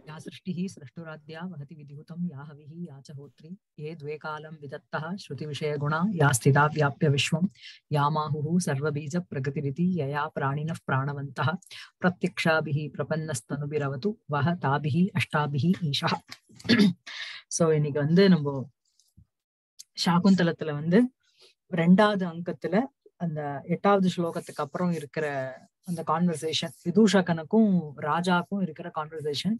या सृष्टिः सृष्टुराद्या वहति विधिहुतं या हविः या च होत्री ये द्वे कालं विदत्तः श्रुतिविषयगुणा या स्थिता व्याप्य विश्वं या माहुः सर्वबीजप्रकृतिरिति यया प्राणिनः प्राणवन्तः प्रत्यक्षाभिः प्रपन्नस्तनुभिरवतु वह ताभिः अष्टाभिः ஈஷா சோ இன்னைக்கு வந்து நம்ம சாகுந்தலத்துல வந்து ரெண்டாவது அங்கத்துல அந்த எட்டாவது ஸ்லோகத்துக்கு அப்புறம் இருக்கிற அந்த கான்வர்சேஷன் விதூஷகனுக்கும் ராஜாக்கும் இருக்கிற கான்வர்சேஷன்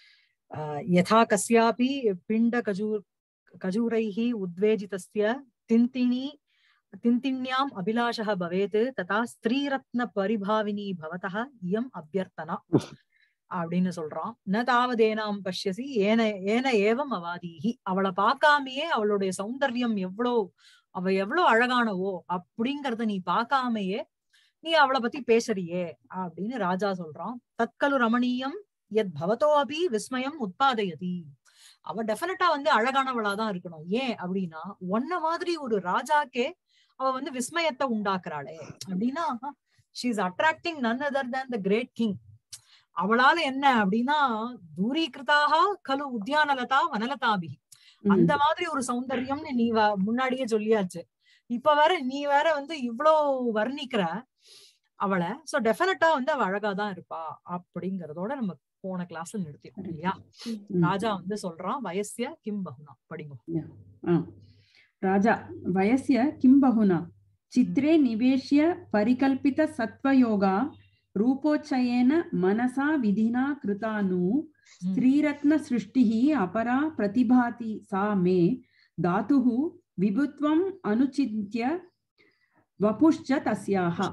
யதா கஸ்யாபி பிண்ட கஜூர் கஜூரைஹி உத்வேஜிதஸ்ய திந்தினி திந்தின்யாம் அபிலாஷः பவேத் ததா ஸ்திரீரத்ன பரிபாவினி பவதः இயம் அபியர்த்தனா அப்படின்னு சொல்றான் ந தாவதேனாம் பஷ்யசி ஏன ஏன ஏவம் அவாதீகி அவளை பார்க்காமயே அவளுடைய சௌந்தர்யம் எவ்வளோ அவ எவ்வளவு அழகானவோ அப்படிங்கறத நீ பார்க்காமையே நீ அவளை பத்தி பேசுறியே அப்படின்னு ராஜா சொல்றான் தற்கலு ரமணீயம் எத் பவதோ அபி விஸ்மயம் உத்பாதயதி அவ டெஃபினட்டா வந்து அழகானவளா தான் இருக்கணும் ஏன் அப்படின்னா ஒன்ன மாதிரி ஒரு ராஜாக்கே அவ வந்து விஸ்மயத்தை உண்டாக்குறாளே அப்படின்னா she is attracting none other than the great king அவளால என்ன அப்படின்னா தூரீகிருதாக கலு உத்தியானலதா வனலதாபி அந்த மாதிரி ஒரு சௌந்தர்யம்னு நீ முன்னாடியே சொல்லியாச்சு இப்ப வேற நீ வேற வந்து இவ்வளோ வர்ணிக்கிற அவளை சோ டெஃபினட்டா வந்து அவ அழகாதான் இருப்பா அப்படிங்கறதோட நம்ம போன கிளாஸ்ல நிறுத்திருக்கோம் இல்லையா ராஜா வந்து சொல்றான் வயசிய கிம் பகுனா படிங்க ராஜா வயசிய கிம் பகுனா சித்ரே நிவேஷ்ய பரிகல்பித சத்வயோகா रूपोच्चयेन मनसा विधिना कृता नु स्त्रीरत्नसृष्टिः अपरा प्रतिभाति सा मे धातुः विभुत्वम् अनुचिन्त्य வபுஷ்ச தஸ்யாஹா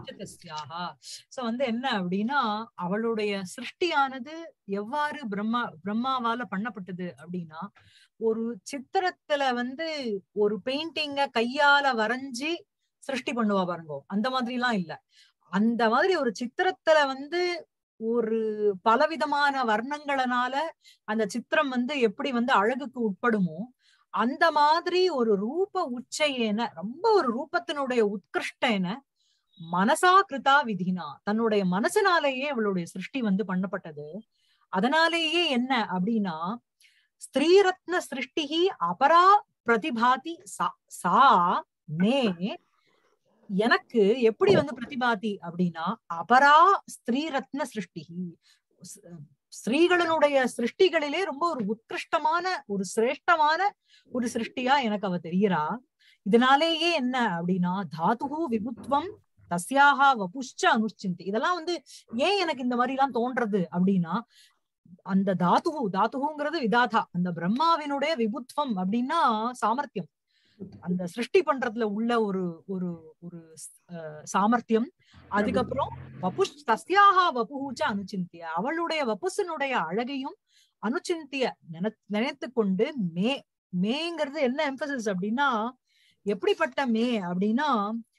சோ வந்து என்ன அப்படின்னா அவளுடைய சிருஷ்டியானது எவ்வாறு பிரம்மா பிரம்மாவால பண்ணப்பட்டது அப்படின்னா ஒரு சித்திரத்துல வந்து ஒரு பெயிண்டிங்க கையால வரைஞ்சி சிருஷ்டி பண்ணுவா பாருங்க அந்த மாதிரி எல்லாம் இல்ல அந்த மாதிரி ஒரு சித்திரத்துல வந்து ஒரு பலவிதமான வர்ணங்களனால அந்த சித்திரம் வந்து எப்படி வந்து அழகுக்கு உட்படுமோ அந்த மாதிரி ஒரு ரூப உச்சையேன ரொம்ப ஒரு ரூபத்தினுடைய உத்கிருஷ்டேன மனசா கிருதா விதினா தன்னுடைய மனசனாலேயே அவளுடைய சிருஷ்டி வந்து பண்ணப்பட்டது அதனாலேயே என்ன அப்படின்னா ஸ்திரீரத்ன சிருஷ்டிகி அபரா பிரதிபாதி சா மே எனக்கு எப்படி வந்து பிரதிபாதி அப்படின்னா அபரா ஸ்திரீ ரத்ன சிருஷ்டி ஸ்திரீகளினுடைய சிருஷ்டிகளிலே ரொம்ப ஒரு உத்கிருஷ்டமான ஒரு சிரேஷ்டமான ஒரு சிருஷ்டியா எனக்கு அவ தெரிகிறா இதனாலேயே என்ன அப்படின்னா தாதுகு விபுத்வம் தஸ்யாக வபுஷ்ச அனுஷ்சிந்தி இதெல்லாம் வந்து ஏன் எனக்கு இந்த மாதிரி எல்லாம் தோன்றது அப்படின்னா அந்த தாத்துகு தாத்துகுங்கிறது விதாதா அந்த பிரம்மாவினுடைய விபுத்வம் அப்படின்னா சாமர்த்தியம் அந்த சிருஷ்டி பண்றதுல உள்ள ஒரு ஒரு ஒரு சாமர்த்தியம் அதுக்கப்புறம் வபுஷ் தஸ்யாகா வபுஹூச்ச அனுச்சிந்திய அவளுடைய வபுசனுடைய அழகையும் அனுச்சிந்திய நினை நினைத்து கொண்டு மே மேங்கிறது என்ன எம்பசிஸ் அப்படின்னா எப்படிப்பட்ட மே அப்படின்னா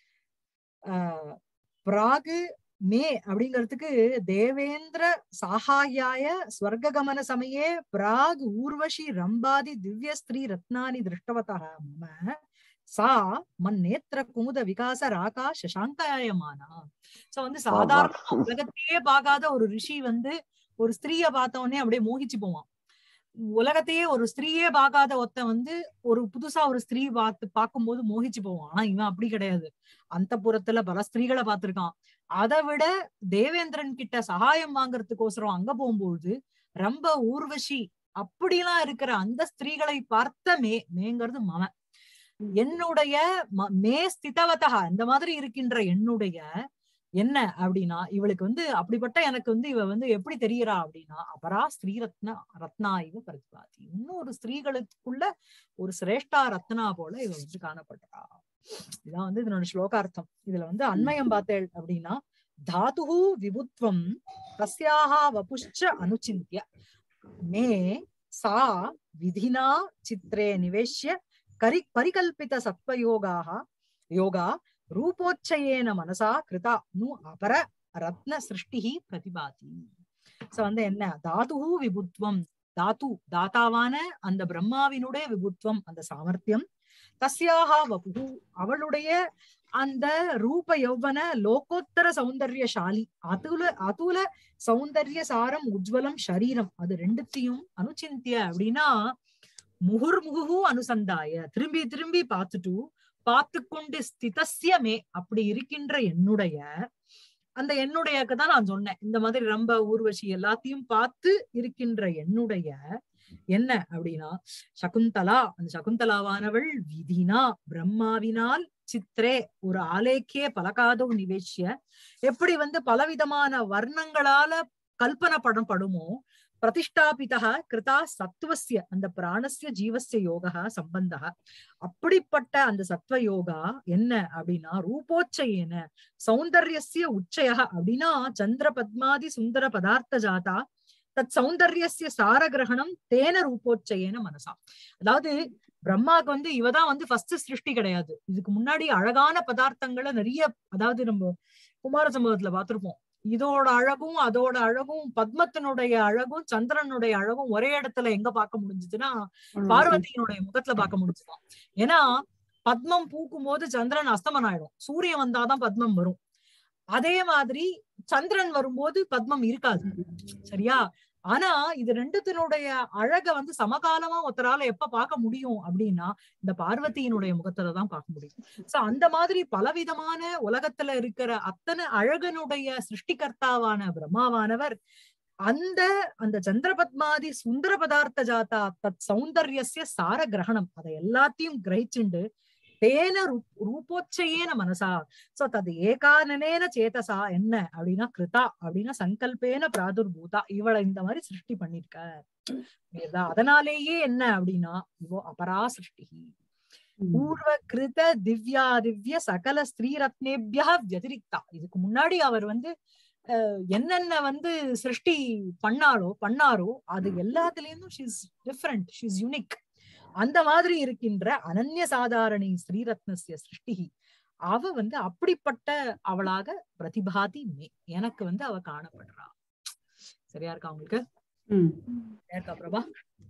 ஆஹ் பிராகு மே அப்படிங்கிறதுக்கு தேவேந்திர சாகாயாய ஸ்வர்ககமன சமயே பிராக் ஊர்வஷி ரம்பாதி திவ்ய ஸ்திரீ ரத்னானி திருஷ்டவதா மம சா மன் நேத்திர குமுத விகாச ராகா சசாங்காயமானா சோ வந்து சாதாரண உலகத்தையே பார்க்காத ஒரு ரிஷி வந்து ஒரு ஸ்திரீய பார்த்த உடனே அப்படியே மோகிச்சு போவான் உலகத்தையே ஒரு ஸ்திரீயே பார்க்காத ஒருத்த வந்து ஒரு புதுசா ஒரு ஸ்திரீ பார்த்து பார்க்கும்போது மோகிச்சு போவான் ஆனா இவன் அப்படி கிடையாது அந்த புறத்துல பல ஸ்திரீகளை பார்த்திருக்கான் அதை விட தேவேந்திரன் கிட்ட சகாயம் வாங்குறதுக்கோசரம் அங்க போகும்போது ரொம்ப ஊர்வசி அப்படிலாம் இருக்கிற அந்த ஸ்திரீகளை பார்த்த மே மேங்கிறது மம என்னுடைய மே ஸ்திதவதா இந்த மாதிரி இருக்கின்ற என்னுடைய என்ன அப்படின்னா இவளுக்கு வந்து அப்படிப்பட்ட எனக்கு வந்து இவ வந்து எப்படி தெரியறா அப்படின்னா அபரா ஸ்ரீ ரத்னா ரத்னா இவ பிரதிபாதி இன்னொரு ஸ்திரீகளுக்குள்ள ஒரு சிரேஷ்டா ரத்னா போல இவ வந்து காணப்படுறா இதான் வந்து இதனோட ஸ்லோகார்த்தம் இதுல வந்து அண்மயம் பார்த்தேள் அப்படின்னா தாதுகு விபுத்வம் தஸ்யாஹா வபுஷ்ச அனுச்சிந்திய மே சா விதினா சித்ரே நிவேஷ்ய கரி பரிகல்பித சத்வயோகாக யோகா ரூபோச்சயேன மனசா கிருதா நு அபர ரத்ன சிருஷ்டி பிரதிபாதி சோ வந்து என்ன தாதுகு விபுத்வம் தாத்து தாத்தாவான அந்த பிரம்மாவினுடைய விபுத்வம் அந்த சாமர்த்தியம் தஸ்யாக வபு அவளுடைய அந்த ரூப யௌவன லோகோத்தர சௌந்தர்யசாலி அதுல அதுல சௌந்தர்ய சாரம் உஜ்வலம் ஷரீரம் அது ரெண்டுத்தையும் அனுச்சிந்திய அப்படின்னா முகுர்முகு அனுசந்தாய திரும்பி திரும்பி பார்த்துட்டு பார்த்து கொண்டு ஸ்திதஸ்ய மே அப்படி இருக்கின்ற என்னுடைய அந்த என்னுடையக்கு தான் நான் சொன்னேன் இந்த மாதிரி ரொம்ப ஊர்வசி எல்லாத்தையும் பார்த்து இருக்கின்ற என்னுடைய என்ன அப்படின்னா சகுந்தலா அந்த சகுந்தலாவானவள் விதினா பிரம்மாவினால் சித்ரே ஒரு ஆலேக்கிய பலகாதவ் நிவேஷ்ய எப்படி வந்து பலவிதமான வர்ணங்களால கல்பனை படம் படுமோ பிரதிஷ்டாபிதா கிருதா சத்துவசிய அந்த பிராணஸ்ய ஜீவஸ்ய யோகா சம்பந்தா அப்படிப்பட்ட அந்த சத்வ யோகா என்ன அப்படின்னா ரூபோச்சயேன சௌந்தர்யசிய உச்சய அப்படின்னா சந்திர பத்மாதி சுந்தர பதார்த்த ஜாதா தத் சௌந்தர்யசிய சாரகிரகணம் தேன ரூபோச்சயேன மனசா அதாவது பிரம்மாக்கு வந்து இவதான் வந்து ஃபர்ஸ்ட் சிருஷ்டி கிடையாது இதுக்கு முன்னாடி அழகான பதார்த்தங்களை நிறைய அதாவது நம்ம குமார சம்பவத்துல பார்த்திருப்போம் இதோட அழகும் அதோட அழகும் பத்மத்தினுடைய அழகும் சந்திரனுடைய அழகும் ஒரே இடத்துல எங்க பார்க்க முடிஞ்சதுன்னா பார்வதியினுடைய முகத்துல பார்க்க முடிஞ்சுதான் ஏன்னா பத்மம் பூக்கும் போது சந்திரன் அஸ்தமனம் ஆயிடும் சூரியன் வந்தாதான் பத்மம் வரும் அதே மாதிரி சந்திரன் வரும்போது பத்மம் இருக்காது சரியா ஆனா இது ரெண்டுத்தினுடைய அழக வந்து சமகாலமா ஒருத்தரால எப்ப பார்க்க முடியும் அப்படின்னா இந்த பார்வதியினுடைய முகத்துலதான் பார்க்க முடியும் சோ அந்த மாதிரி பலவிதமான உலகத்துல இருக்கிற அத்தனை அழகனுடைய சிருஷ்டிகர்த்தாவான பிரம்மாவானவர் அந்த அந்த சந்திரபத்மாதி சுந்தர பதார்த்த ஜாத்தா தத் சௌந்தர்யசிய சார கிரகணம் அதை எல்லாத்தையும் கிரகிச்சுண்டு தேன ரூபோச்சையேன மனசா சோ தது ஏகானனேன சேதசா என்ன அப்படின்னா கிருதா அப்படின்னா சங்கல்பேன பிராதுர்பூதா இவளை இந்த மாதிரி சிருஷ்டி பண்ணிருக்க அதனாலேயே என்ன அப்படின்னா இவோ அபரா சிருஷ்டி பூர்வ கிருத திவ்யா திவ்ய சகல ஸ்ரீ ரத்னேபியா வதிரிக்தா இதுக்கு முன்னாடி அவர் வந்து என்னென்ன வந்து சிருஷ்டி பண்ணாலோ பண்ணாரோ அது எல்லாத்துலயும் ஷீஸ் டிஃப்ரெண்ட் ஷீஸ் யூனிக் அந்த மாதிரி இருக்கின்ற அனன்ய சாதாரணி ஸ்ரீரத்னசிய சிருஷ்டி அவ வந்து அப்படிப்பட்ட அவளாக பிரதிபாதி மே எனக்கு வந்து அவ காணப்படுறா சரியா இருக்கா உங்களுக்கு இருக்கா பிரபா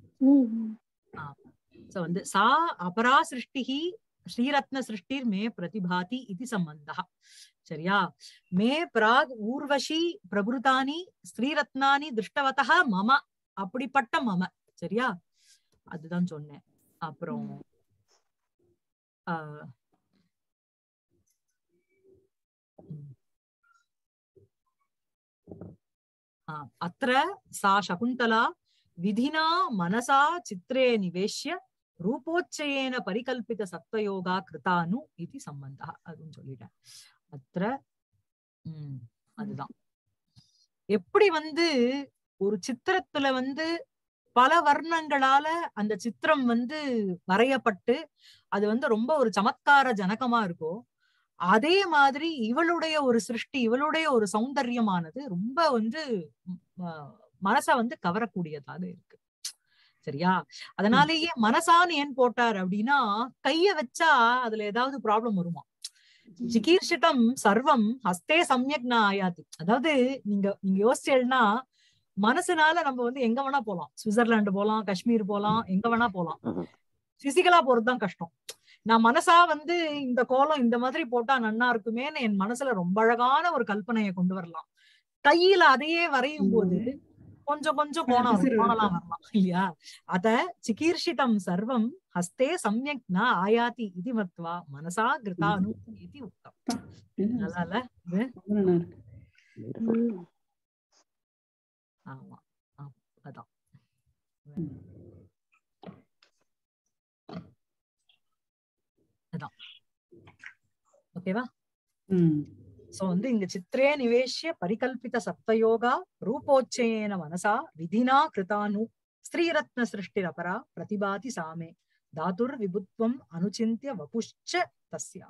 சோ வந்து சா அபரா சிருஷ்டி ஸ்ரீரத்ன சிருஷ்டிர் மே பிரதிபாதி இது சம்பந்தா சரியா மே பிராக் ஊர்வசி பிரபுதானி ஸ்ரீரத்னானி திருஷ்டவதா மம அப்படிப்பட்ட மம சரியா அதுதான் சொன்னேன் அப்புறம் ஆஹ் அத்த சா சகுந்தலா விதினா மனசா சித்திரே நிவேஷ்ய ரூபோச்சயேன பரிகல்பித சத்வயோகா கிருதானு இது சம்பந்தா அதுன்னு சொல்லிட்டேன் அத்த உம் அதுதான் எப்படி வந்து ஒரு சித்திரத்துல வந்து பல வர்ணங்களால அந்த சித்திரம் வந்து வரையப்பட்டு அது வந்து ரொம்ப ஒரு சமத்கார ஜனகமா இருக்கும் அதே மாதிரி இவளுடைய ஒரு சிருஷ்டி இவளுடைய ஒரு சௌந்தர்யமானது ரொம்ப வந்து மனச வந்து கவரக்கூடியதாக இருக்கு சரியா அதனாலேயே மனசான்னு ஏன் போட்டார் அப்படின்னா கைய வச்சா அதுல ஏதாவது ப்ராப்ளம் வருமா சிகீர்ஷிதம் சர்வம் ஹஸ்தே சமயக் நான் ஆயாது அதாவது நீங்க நீங்க யோசிச்சேன்னா மனசுனால நம்ம வந்து எங்க வேணா போலாம் சுவிட்சர்லாந்து போலாம் காஷ்மீர் போலாம் எங்க வேணா போலாம் பிசிக்கலா போறதுதான் கஷ்டம் நான் மனசா வந்து இந்த கோலம் இந்த மாதிரி போட்டா நன்னா இருக்குமேன்னு என் மனசுல ரொம்ப அழகான ஒரு கல்பனையை கொண்டு வரலாம் கையில அதையே வரையும் போது கொஞ்சம் கொஞ்சம் கோணம் கோணலாம் வரலாம் இல்லையா அத சிகீர்ஷிதம் சர்வம் ஹஸ்தே சமயக் ந ஆயாதி இது மத்வா மனசா கிருதானு இது உத்தம் நல்லா இது ஆமா அதான் அதான் ஓகேவா சோ வந்து இங்க சித்திரே நிவேஷ்ய பரிகல்பித சத்வயோகா ரூபோச்சயேன மனசா விதினா கிருதானு ஸ்ரீரத்ன சிருஷ்டிரபரா பிரதிபாதி சாமே தாதுர் விபுத்வம் அனுச்சிந்திய வபுஷ்ச தஸ்யா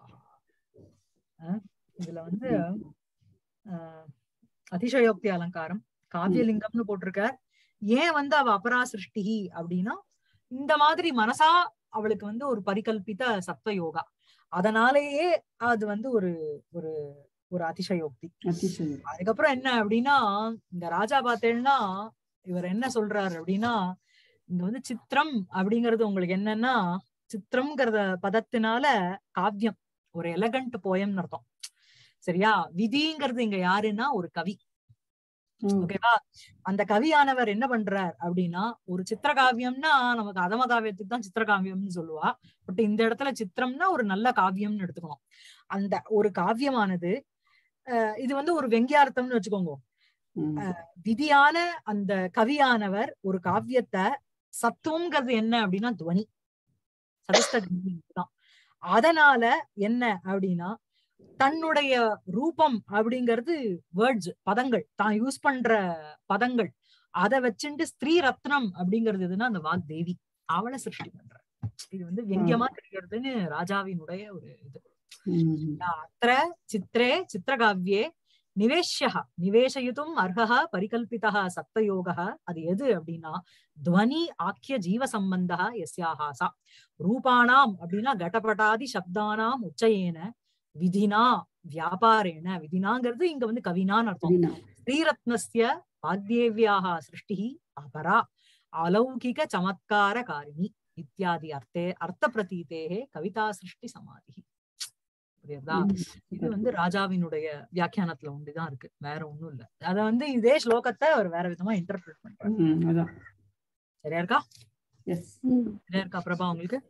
இதுல வந்து அஹ் அதிசயோக்தி அலங்காரம் காவியலிங்கம்னு போட்டிருக்கார் ஏன் வந்து அவ அபரா சிருஷ்டி அப்படின்னா இந்த மாதிரி மனசா அவளுக்கு வந்து ஒரு பரிகல்பித சத்வ யோகா அதனாலேயே அது வந்து ஒரு ஒரு ஒரு அதிசயோக்தி அதுக்கப்புறம் என்ன அப்படின்னா இந்த ராஜா பார்த்தேன்னா இவர் என்ன சொல்றாரு அப்படின்னா இங்க வந்து சித்திரம் அப்படிங்கறது உங்களுக்கு என்னன்னா சித்திரம்ங்கிறத பதத்தினால காவியம் ஒரு எலகண்ட் போயம்னு அர்த்தம் சரியா விதிங்கிறது இங்க யாருன்னா ஒரு கவி ஓ, ஓகேவா அந்த கவியானவர் என்ன பண்றார் அப்படின்னா ஒரு சித்திரகாவியம்னா நமக்கு அதம காவியத்துக்கு தான் சித்திரகாவியம்னு சொல்லுவா பட் இந்த இடத்துல சித்திரம்னா ஒரு நல்ல காவியம்னு எடுத்துக்கணும் அந்த ஒரு காவியமானது அஹ் இது வந்து ஒரு வெங்கியார்த்தம்னு வச்சுக்கோங்க ம், விதியான அந்த கவியானவர் ஒரு காவியத்தை சத்துவங்கிறது என்ன அப்படின்னா துவனி சதஸ்த தான் அதனால என்ன அப்படின்னா தன்னுடைய ரூபம் அப்படிங்கிறது வேர்ட்ஸ் பதங்கள் தான் யூஸ் பண்ற பதங்கள் அதை வச்சுட்டு ஸ்திரீ ரத்னம் அப்படிங்கிறது எதுன்னா அந்த வாக்தேவி அவளை சிருஷ்டி பண்ற இது வந்து வெங்கியமா தெரிகிறதுன்னு ராஜாவினுடைய ஒரு இது ம், अत्र चित्रे चित्रकाव्ये निवेश्यः निवेशयितुम् अर्हः परिकल्पितः सप्तयोगः அது எது அப்படின்னா துவனி ஆக்கிய ஜீவ சம்பந்தः यस्याः सा ரூபாணாம் அப்படின்னா கடபடாதி சப்தானாம் உச்சயேன விதினா வியாபாரேன விதினாங்கிறது இங்க வந்து கவினான்னு அர்த்தம் சரிண்ணா. ஸ்ரீரத்னஸ்ய வாக்தேவ்யாः सृष्टिः अपरा अलौकिक चमत्कारकारिणी इत्यादि अर्थे अर्थप्रतीतेः கவிதா சிருஷ்டி சமாதி புரியுதா ம், இது வந்து ராஜாவினுடைய வியாக்கியானத்துல ஒன்றுதான் இருக்கு வேற ஒண்ணும் இல்ல அத வந்து இதே ஸ்லோகத்தை அவர் வேற விதமா இன்டர்பிரட் பண்றாரு ம், அதான் சரியா இருக்கா எஸ் சரியா இருக்கா பிரபா உங்களுக்கு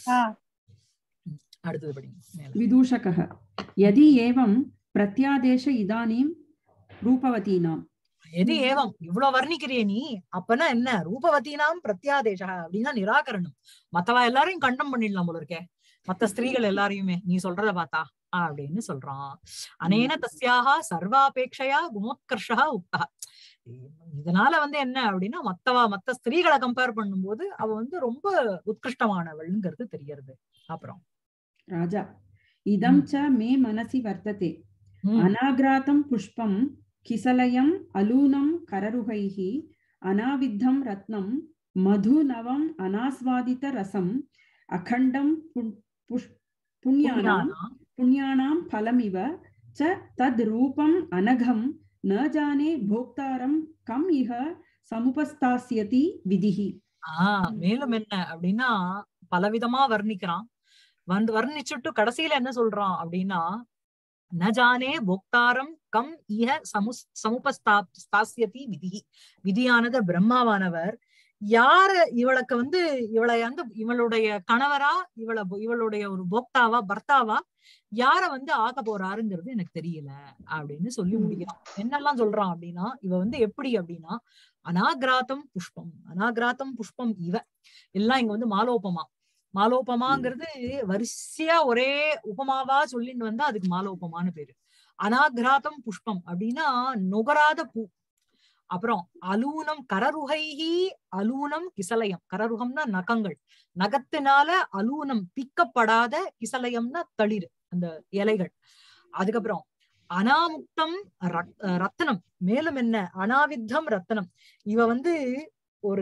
அடுத்தது படிங்க மேல विदूषकः यदि एवं प्रत्यादेश इदानीं रूपवतीनां எது ஏவம் இவ்வளவு வர்ணிக்கிறிய நீ அப்பனா என்ன ரூபவதீனாம் பிரத்யாதேசா அப்படின்னா நிராகரணம் மத்தவா எல்லாரையும் கண்டம் பண்ணிடலாம் போல இருக்கே மத்த ஸ்திரீகள் எல்லாரையுமே நீ சொல்றத பார்த்தா அப்படின்னு சொல்றான் அனேன தஸ்யாக சர்வாபேட்சையா குணோத்கர்ஷா உக்தா இதனால வந்து என்ன அப்படின்னா மத்தவா மத்த ஸ்திரீகளை கம்பேர் பண்ணும்போது அவ வந்து ரொம்ப உத்கிருஷ்டமானவள்ங்கிறது தெரியறது அப்புறம் राजा इदं च मे मनसि वर्तते ம், अनाग्रातं पुष्पं किसलयम् अलूनं कररुहैः अनाविद्धं रत्नं मधुनवम् अनास्वादितरसम् अखण्डं पुण्- पुष्- पुण्यानां புண்ணியானா, पुण्यानां फलमिव च तद्रूपम् अनघं न जाने भोक्तारं कम् इह समुपस्थास्यति विधिः ஆஹ் மேலும் என்ன அப்படின்னா பலவிதமா வர்ணிக்கிறான் வந்து வர்ணிச்சுட்டு கடைசியில என்ன சொல்றான் அப்படின்னா நஜானே போக்தாரம் கம் இஹ சமுஸ் சமுபஸ்தா ஸ்தாஸ்யதி விதி விதியானது பிரம்மாவானவர் யார இவளுக்கு வந்து இவளை வந்து இவளுடைய கணவரா இவள இவளுடைய ஒரு போக்தாவா பர்த்தாவா யார வந்து ஆக்க போறாருங்கிறது எனக்கு தெரியல அப்படின்னு சொல்லி ம். முடிக்கிறான் என்னெல்லாம் சொல்றான் அப்படின்னா இவ வந்து எப்படி அப்படின்னா அனாகிராத்தம் புஷ்பம் அனாகிராத்தம் புஷ்பம் இவ எல்லாம் இங்க வந்து மாலோபமா மாலோபமாங்கிறது வரிசையா ஒரே உபமாவா சொல்லிட்டு வந்தா அதுக்கு மாலோபமான்னு பேரு அனாகிராத்தம் புஷ்பம் அப்படின்னா நுகராத பூ அப்புறம் அலூனம் கரருகைஹி அலூனம் கிசலயம் கரருகம்னா நகங்கள் நகத்தினால அலூனம் பிக்கப்படாத கிசலயம்னா தளிர் அந்த இலைகள் அதுக்கப்புறம் அனாமுக்தம் ரத்- ரத்னம் மேலும் என்ன அனாவித்தம் ரத்னம் இவ வந்து ஒரு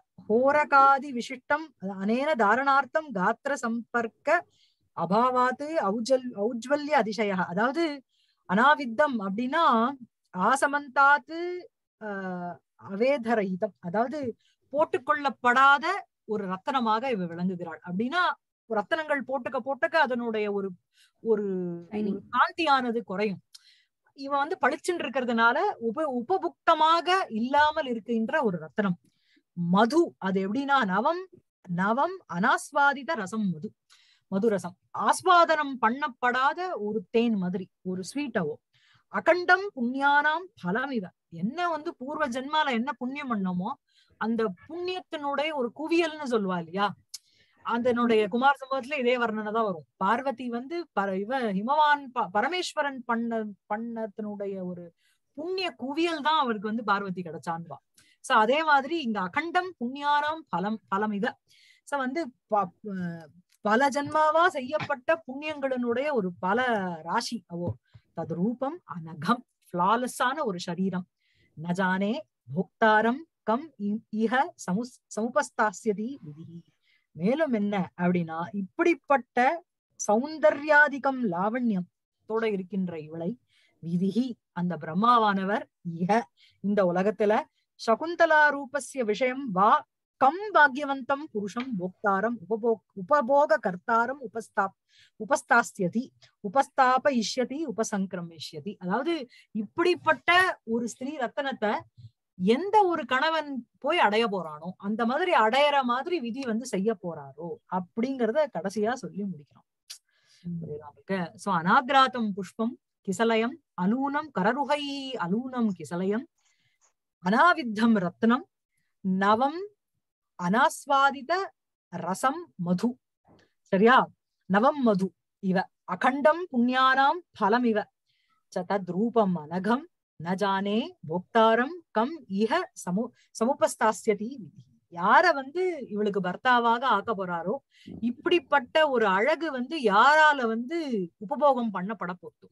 ஹோரகாதி விசிஷ்டம் அனேன தாரணார்த்தம் காத்திர சம்பர்க்க அபாவாத்து ஔஜல் ஔஜ்வல்ய அதிசய அதாவது அனாவித்தம் அப்படின்னா ஆசமந்தாத்து ஆஹ் அவேதரஹிதம் அதாவது போட்டுக்கொள்ளப்படாத ஒரு ரத்தனமாக இவ விளங்குகிறாள் அப்படின்னா ரத்தனங்கள் போட்டுக்க போட்டுக்க அதனுடைய ஒரு ஒரு Shining. ஒரு காந்தியானது குறையும் இவ வந்து பளிச்சுன்னு இருக்கிறதுனால உப உபபுக்தமாக இல்லாமல் இருக்கின்ற ஒரு ரத்தனம் மது அது எப்படின்னா நவம் நவம் அனாஸ்வாதித ரசம் மது மதுரசம் ஆஸ்வாதனம் பண்ணப்படாத ஒரு தேன் மாதிரி ஒரு ஸ்வீட்டவோ அகண்டம் புண்ணியானாம் பலம் இவ என்ன வந்து பூர்வ ஜென்மால என்ன புண்ணியம் பண்ணோமோ அந்த புண்ணியத்தினுடைய ஒரு குவியல்னு சொல்லுவா இல்லையா அதனுடைய குமார் சம்பவத்துல இதே வர்ணனை தான் வரும் பார்வதி வந்து பர இவ ஹிமவான் ப- பரமேஸ்வரன் பண்ண பண்ணத்தினுடைய ஒரு புண்ணிய குவியல் தான் அவருக்கு வந்து பார்வதி கிடைச்சான்பா சோ அதே மாதிரி இங்க அகண்டம் புண்ணியானாம் பலம் பலம் இவ சோ வந்து ப- அஹ் பல ஜென்மாவா செய்யப்பட்ட புண்ணியங்களினுடைய ஒரு பல ராசி அவோ தது ரூபம் அனகம் ஃபிளாலஸான ஒரு சரீரம் நஜானே போக்தாரம் கம் இ- இஹ சமுஸ் சமுபஸ்தாஸ்யதி விதி மேலும் என்ன அப்படின்னா இப்படிப்பட்ட சௌந்தர்யாதிகம் லாவண்யம் தோட இருக்கின்ற இவளை விதிஹி அந்த பிரம்மாவானவர் இஹ இந்த உலகத்துல சகுந்தலா ரூபஸ்ய விஷயம் வா கம் பாக்யவந்தம் புருஷம் போக்தாரம் உபபோக் உபபோக கர்த்தாரம் உபஸ்தா உபஸ்தாஸ்யதி உபஸ்தாப இஷ்யதி உபசங்கிரமிஷ்யதி அதாவது இப்படிப்பட்ட ஒரு ஸ்திரீ ரத்தனத்தை எந்த ஒரு கணவன் போய் அடைய போறானோ அந்த மாதிரி அடையற மாதிரி விதி வந்து செய்ய போறாரோ அப்படிங்கறத கடைசியா சொல்லி முடிக்கிறோம் புரியுதா உங்களுக்கு சோ அனாகிராத்தம் புஷ்பம் கிசலயம் அலூனம் கரருகை அலூனம் கிசலயம் அனாவித்தம் ரத்னம் நவம் அனாஸ்வாதித ரசம் மது சரியா நவம் மது இவ அகண்டம் புண்ணியானாம் பலம் இவ ச தத் ரூபம் அனகம் ந ஜானே போக்தாரம் கம் இஹ சமு சமுபஸ்தாஸ்யதி விதி யார வந்து இவளுக்கு பர்த்தாவாக ஆக்க போறாரோ இப்படிப்பட்ட ஒரு அழகு வந்து யாரால வந்து உபபோகம் பண்ணப்பட போட்டும்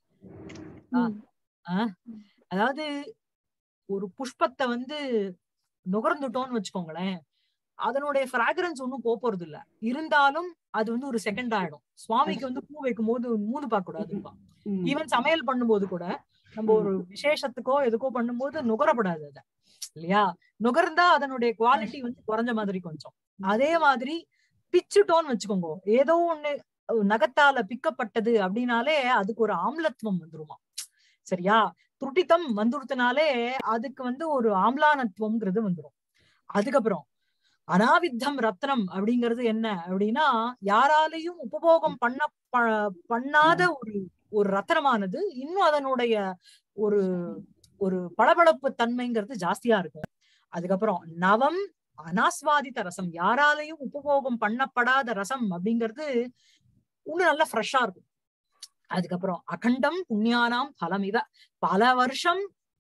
அதாவது ஒரு புஷ்பத்தை வந்து நுகர்ந்துட்டோம்னு வச்சுக்கோங்களேன் அதனுடைய ஃபிராக்ரன்ஸ் ஒன்னும் போறது இல்ல இருந்தாலும் அது வந்து ஒரு செகண்ட் ஆயிடும் சுவாமிக்கு வந்து பூ வைக்கும் போது மூணு பார்க்க கூடாதுப்பா ஈவன் சமையல் பண்ணும்போது கூட நம்ம ஒரு விசேஷத்துக்கோ எதுக்கோ பண்ணும்போது நுகரப்படாது அத இல்லையா நுகர்ந்தா அதனுடைய குவாலிட்டி வந்து குறைஞ்ச மாதிரி கொஞ்சம் அதே மாதிரி பிச்சுட்டோன்னு வச்சுக்கோங்க ஏதோ ஒண்ணு நகத்தால பிக்கப்பட்டது அப்படின்னாலே அதுக்கு ஒரு ஆம்லத்துவம் வந்துருமா சரியா துருட்டித்தம் வந்துருத்தினாலே அதுக்கு வந்து ஒரு ஆம்லானத்துவம்ங்கிறது வந்துரும் அதுக்கப்புறம் அனாவித்தம் ரத்னம் அப்படிங்கிறது என்ன அப்படின்னா யாராலையும் உபபோகம் பண்ண பண்ணாத ஒரு ஒரு ரத்னமானது இன்னும் அதனுடைய ஒரு ஒரு பளபளப்பு தன்மைங்கிறது ஜாஸ்தியா இருக்கும் அதுக்கப்புறம் நவம் அனாஸ்வாதித்த ரசம் யாராலையும் உபபோகம் பண்ணப்படாத ரசம் அப்படிங்கிறது இன்னும் நல்லா ஃப்ரெஷ்ஷா இருக்கும் அதுக்கப்புறம் அகண்டம் புண்ணியானாம் பலம் இவ பல வருஷம்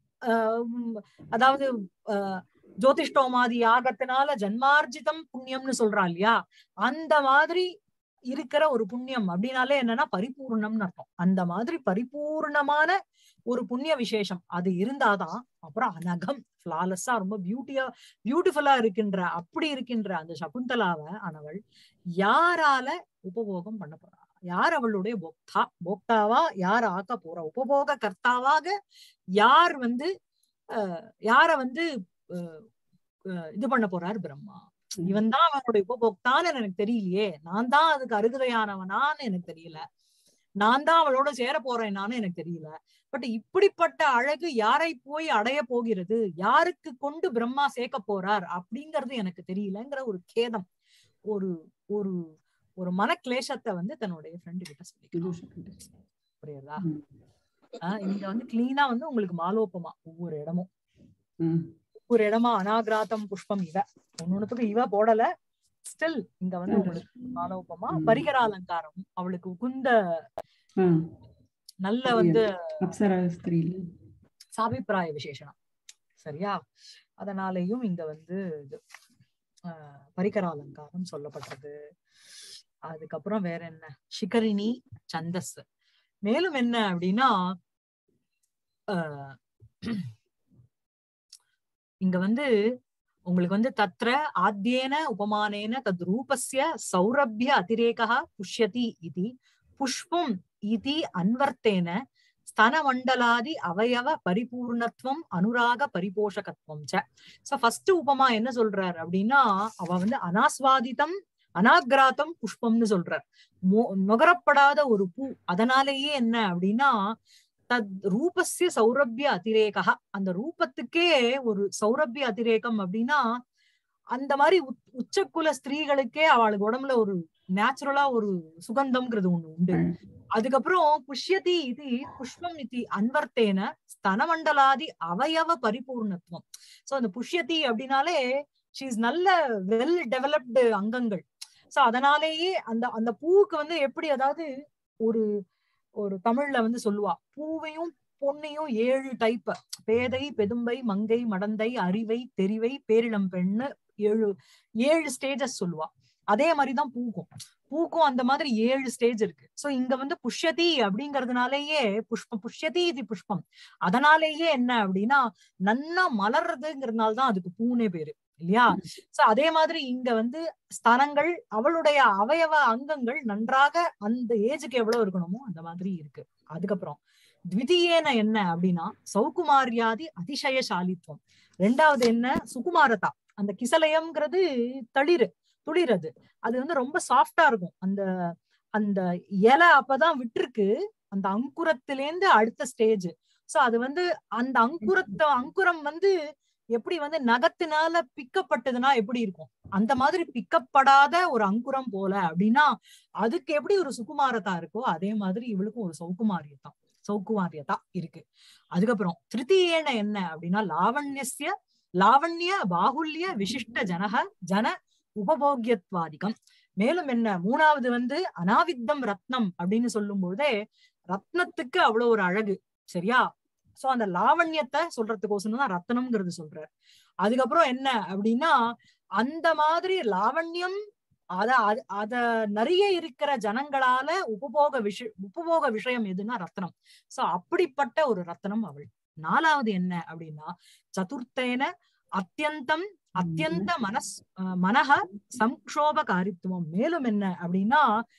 அதாவது ஜோதிஷ்டோமாதி யாகத்தினால ஜன்மார்ஜிதம் புண்ணியம்னு சொல்றா இல்லையா அந்த மாதிரி இருக்கிற ஒரு புண்ணியம் அப்படின்னாலே என்னன்னா பரிபூர்ணம்னு அர்த்தம் அந்த மாதிரி பரிபூர்ணமான ஒரு புண்ணிய விசேஷம் அது இருந்தாதான் அப்புறம் அனகம் ஃபிளாலஸா ரொம்ப பியூட்டியா பியூட்டிஃபுல்லா இருக்கின்ற அப்படி இருக்கின்ற அந்த சகுந்தலாவை ஆனவள் யாரால உபபோகம் பண்ண போறா யார் அவளுடைய போக்தா போக்தாவா யார் ஆக்க போறா உபபோக கர்த்தாவாக யார் வந்து அஹ் யார வந்து இது பண்ண போறாரு பிரம்மா இவன் தான் அவனுடைய உபபோக்தான்னு எனக்கு தெரியலையே நான் தான் அதுக்கு அருகதையானவனான்னு எனக்கு தெரியல நான் தான் அவளோட சேர போறேனான்னு எனக்கு தெரியல பட் இப்படிப்பட்ட அழகு யாரை போய் அடைய போகிறது யாருக்கு கொண்டு பிரம்மா சேர்க்க போறார் அப்படிங்கறது எனக்கு தெரியலங்கிற ஒரு கேதம் ஒரு ஒரு ஒரு மன கிளேசத்தை வந்து தன்னுடைய ஃப்ரெண்டு கிட்ட சொல்லிக்கலாம் புரியுதா இங்க வந்து கிளீனா வந்து உங்களுக்கு மாலோப்பமா ஒவ்வொரு இடமும் ஒரு இடமா அனாகிராத்தம் புஷ்பம் இவ ஒன்னொன்னுத்துக்கு இவ போடல ஸ்டில் இங்க வந்து உங்களுக்கு மாலோப்பமா பரிகர அலங்காரம் அவளுக்கு உகுந்த நல்ல வந்து சாபிப்பிராய விசேஷனம் சரியா அதனாலேயும் இங்க வந்து இது பரிகர அலங்காரம் சொல்லப்பட்டது அதுக்கப்புறம் வேற என்ன சிகரிணி சந்தஸ் மேலும் என்ன அப்படின்னா இங்க வந்து உங்களுக்கு வந்து தத்ர ஆத்தியேன உபமானேன தத் ரூபஸ்ய சௌரபிய அதிரேகா புஷ்யதி இது புஷ்பம் இது அன்வர்த்தேன ஸ்தனமண்டலாதி அவயவ பரிபூர்ணத்துவம் அனுராக பரிபோஷகத்துவம் ச சோ ஃபர்ஸ்ட் உபமா என்ன சொல்றாரு அப்படின்னா அவ வந்து அனாஸ்வாதிதம் அனாகிராத்தம் புஷ்பம்னு சொல்றார் நுகரப்படாத ஒரு பூ அதனாலேயே என்ன அப்படின்னா தத் ரூபஸ்ய சௌரபிய அதிரேகா அந்த ரூபத்துக்கே ஒரு சௌரபிய அதிரேகம் அப்படின்னா அந்த மாதிரி உச்சக்குல ஸ்திரீகளுக்கே அவளுக்கு உடம்புல ஒரு நேச்சுரலா ஒரு சுகந்தம்ங்கிறது ஒண்ணு உண்டு அதுக்கப்புறம் புஷ்யதி இது புஷ்பம் இது அன்வர்த்தேன ஸ்தனமண்டலாதி அவயவ பரிபூர்ணத்துவம் சோ அந்த புஷ்யதி அப்படின்னாலே ஷீஸ் நல்ல வெல் டெவலப்டு அங்கங்கள் சோ அதனாலேயே அந்த அந்த பூவுக்கு வந்து எப்படி அதாவது ஒரு ஒரு தமிழ்ல வந்து சொல்லுவா பூவையும் பொண்ணையும் ஏழு டைப் பேதை பெதும்பை மங்கை மடந்தை அறிவை தெரிவை பேரிளம் பெண்ணு ஏழு ஏழு ஸ்டேஜஸ் சொல்லுவா அதே மாதிரிதான் பூக்கும் பூக்கும் அந்த மாதிரி ஏழு ஸ்டேஜ் இருக்கு சோ இங்க வந்து புஷ்யதி அப்படிங்கறதுனாலேயே புஷ்பம் புஷ்யதி இது புஷ்பம் அதனாலேயே என்ன அப்படின்னா நன்னா மலர்றதுங்கிறதுனாலதான் அதுக்கு பூனே பேரு இல்லையா சோ அதே மாதிரி இங்க வந்து ஸ்தனங்கள் அவளுடைய அவயவ அங்கங்கள் நன்றாக அந்த ஏஜுக்கு எவ்வளவு இருக்கணுமோ அந்த மாதிரி இருக்கு அதுக்கப்புறம் த்விதீயேன என்ன அப்படின்னா சௌகுமாரியாதி அதிசயசாலித்துவம் ரெண்டாவது என்ன சுகுமாரதா அந்த கிசலயம்ங்கிறது தளிர் துளிரது அது வந்து ரொம்ப சாஃப்டா இருக்கும் அந்த அந்த இலை அப்பதான் விட்டுருக்கு அந்த அங்குரத்திலேந்து அடுத்த ஸ்டேஜ் சோ அது வந்து அந்த அங்குரத்தை அங்குரம் வந்து எப்படி வந்து நகத்தினால பிக்கப்பட்டதுன்னா எப்படி இருக்கும் அந்த மாதிரி பிக்கப்படாத ஒரு அங்குரம் போல அப்படின்னா அதுக்கு எப்படி ஒரு சுகுமாரதா இருக்கோ அதே மாதிரி இவளுக்கும் ஒரு சௌகுமாரியதா சௌகுமாரியதா இருக்கு அதுக்கப்புறம் திருத்தீயேன என்ன அப்படின்னா லாவண்யஸ்ய லாவண்ய பாகுல்ய விசிஷ்ட ஜனக ஜன உபபோகியத்வாதிகம் மேலும் என்ன மூணாவது வந்து அனாவித்தம் ரத்னம் அப்படின்னு சொல்லும் பொழுதே ரத்னத்துக்கு அவ்வளவு ஒரு அழகு சரியா சோ அந்த லாவண்யத்தை சொல்றதுக்கோசரம் தான் ரத்னம்ங்கிறது சொல்றார் அதுக்கப்புறம் என்ன அப்படின்னா அந்த மாதிரி லாவண்யம் அத அத- அத நிறைய இருக்கிற ஜனங்களால உபபோக விஷ உபபோக விஷயம் எதுன்னா ரத்னம் சோ அப்படிப்பட்ட ஒரு ரத்னம் அவள் நாலாவது என்ன அப்படின்னா சதுர்த்தேன அத்தியந்தம் அத்தியந்த மனஸ் அஹ் மனக சம்க்ஷோபகாரித்துவம் மேலும் என்ன அப்படின்னா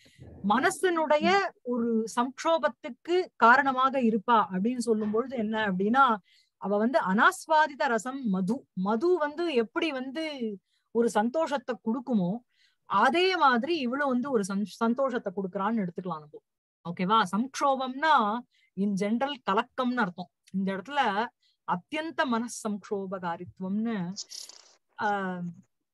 மனசனுடைய ஒரு சம்க்ஷோபத்துக்கு காரணமாக இருப்பா அப்படின்னு சொல்லும் பொழுது என்ன அப்படின்னா அவ வந்து அனாஸ்வாதித ரசம் மது மது வந்து எப்படி வந்து ஒரு சந்தோஷத்தை கொடுக்குமோ அதே மாதிரி இவளும் வந்து ஒரு சந்- சந்தோஷத்தை கொடுக்கறான்னு எடுத்துக்கலாம் நம்ம ஓகேவா சம்க்ஷோபம்னா இன் ஜெனரல் கலக்கம்னு அர்த்தம் இந்த இடத்துல அத்தியந்த மனஸ் சம்க்ஷோபகாரித்துவம்னு ஆஹ்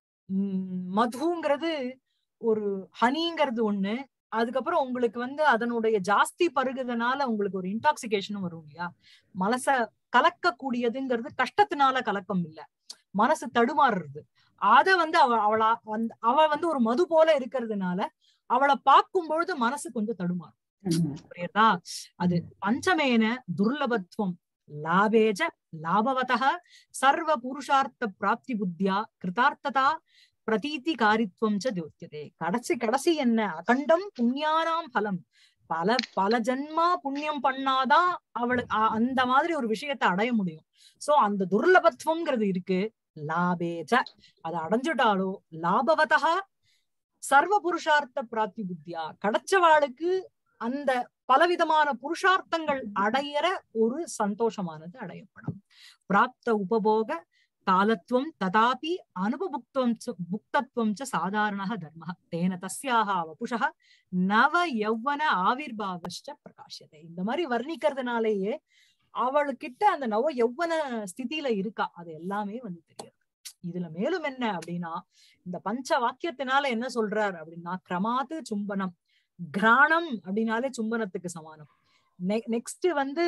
உம் மதுங்கிறது ஒரு ஹனிங்கிறது ஒண்ணு அதுக்கப்புறம் உங்களுக்கு வந்து அதனுடைய ஜாஸ்தி பருகுதனால உங்களுக்கு ஒரு இன்டாக்சிகேஷனும் வரும் இல்லையா மனச கலக்கக்கூடியதுங்கிறது கஷ்டத்தினால கலக்கம் இல்ல மனசு தடுமாறுறது அத வந்து அவ அவளா வந்து அவ வந்து ஒரு மது போல இருக்கிறதுனால அவளை பார்க்கும் பொழுது மனசு கொஞ்சம் தடுமாறும் புரியுதா அது பஞ்சமேன துர்லபத்துவம் லாபேஜ லாபவதः சர்வ புருஷார்த்த பிராப்தி புத்தியா கிருதார்த்ததா பிரதீதி காரித்வம் ச தியோத்தியதே கடைசி கடைசி என்ன அகண்டம் புண்ணியானாம் பலம் பல பல ஜென்மா புண்ணியம் பண்ணாதான் அவளுக்கு அ- அந்த மாதிரி ஒரு விஷயத்தை அடைய முடியும் சோ அந்த துர்லபத்துவம்ங்கிறது இருக்கு லாபேஜ அதை அடைஞ்சுட்டாலோ லாபவதா சர்வ புருஷார்த்த பிராப்தி புத்தியா கிடைச்சவாளுக்கு அந்த பலவிதமான புருஷார்த்தங்கள் அடையிற ஒரு சந்தோஷமானது அடையப்படும் பிராப்த உபபோக காலத்துவம் ததாபி அனுபபுக்துவம் ச- புக்தத்துவம் ச சாதாரணः தர்மः தேன தஸ்யாக வபுஷः நவ யௌவன ஆவிர்பாவஷ்ட பிரகாஷத்தை இந்த மாதிரி வர்ணிக்கிறதுனாலேயே அவளுக்கிட்ட அந்த நவ யௌவன ஸ்திதியில இருக்கா அது எல்லாமே வந்து தெரியாது இதுல மேலும் என்ன அப்படின்னா இந்த பஞ்ச வாக்கியத்தினால என்ன சொல்றார் அப்படின்னா கிரமாத்து சும்பனம் கிராணம் அப்படின்னாலே சும்பனத்துக்கு சமானம் நெக்ஸ்ட் வந்து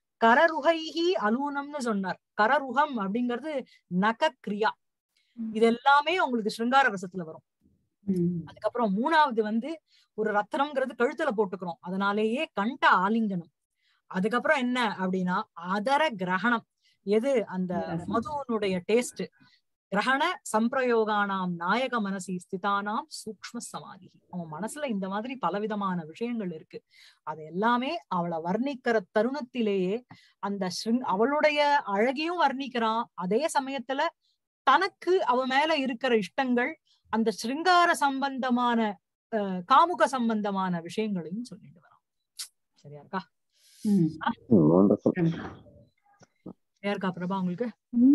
கரருகைஹி அலூனம்னு சொன்னார் கரருகம் அப்படிங்கிறது நக கிரியா இது எல்லாமே உங்களுக்கு சிருங்கார ரசத்துல வரும் அதுக்கப்புறம் மூணாவது வந்து ஒரு ரத்னம்ங்கிறது கழுத்துல போட்டுக்கிறோம் அதனாலேயே கண்ட ஆலிங்கனம் அதுக்கப்புறம் என்ன அப்படின்னா அதர கிரகணம் எது அந்த மதுவனுடைய டேஸ்ட் கிரகண சம்பிரயோகானாம் நாயக மனசி ஸ்திதானாம் சூக்ஷ்ம சமாதி அவன் மனசுல இந்த மாதிரி பலவிதமான விஷயங்கள் இருக்கு அது எல்லாமே அவளை வர்ணிக்கிற தருணத்திலேயே அந்த ஸ்ருங் அவளுடைய அழகையும் வர்ணிக்கிறான் அதே சமயத்துல தனக்கு அவ மேல இருக்கிற இஷ்டங்கள் அந்த ஸ்ருங்கார சம்பந்தமான அஹ், காமுக சம்பந்தமான விஷயங்களையும் சொல்லிட்டு வரான் சரியா இருக்கா wonderful. சரியா இருக்கா பிரபா உங்களுக்கு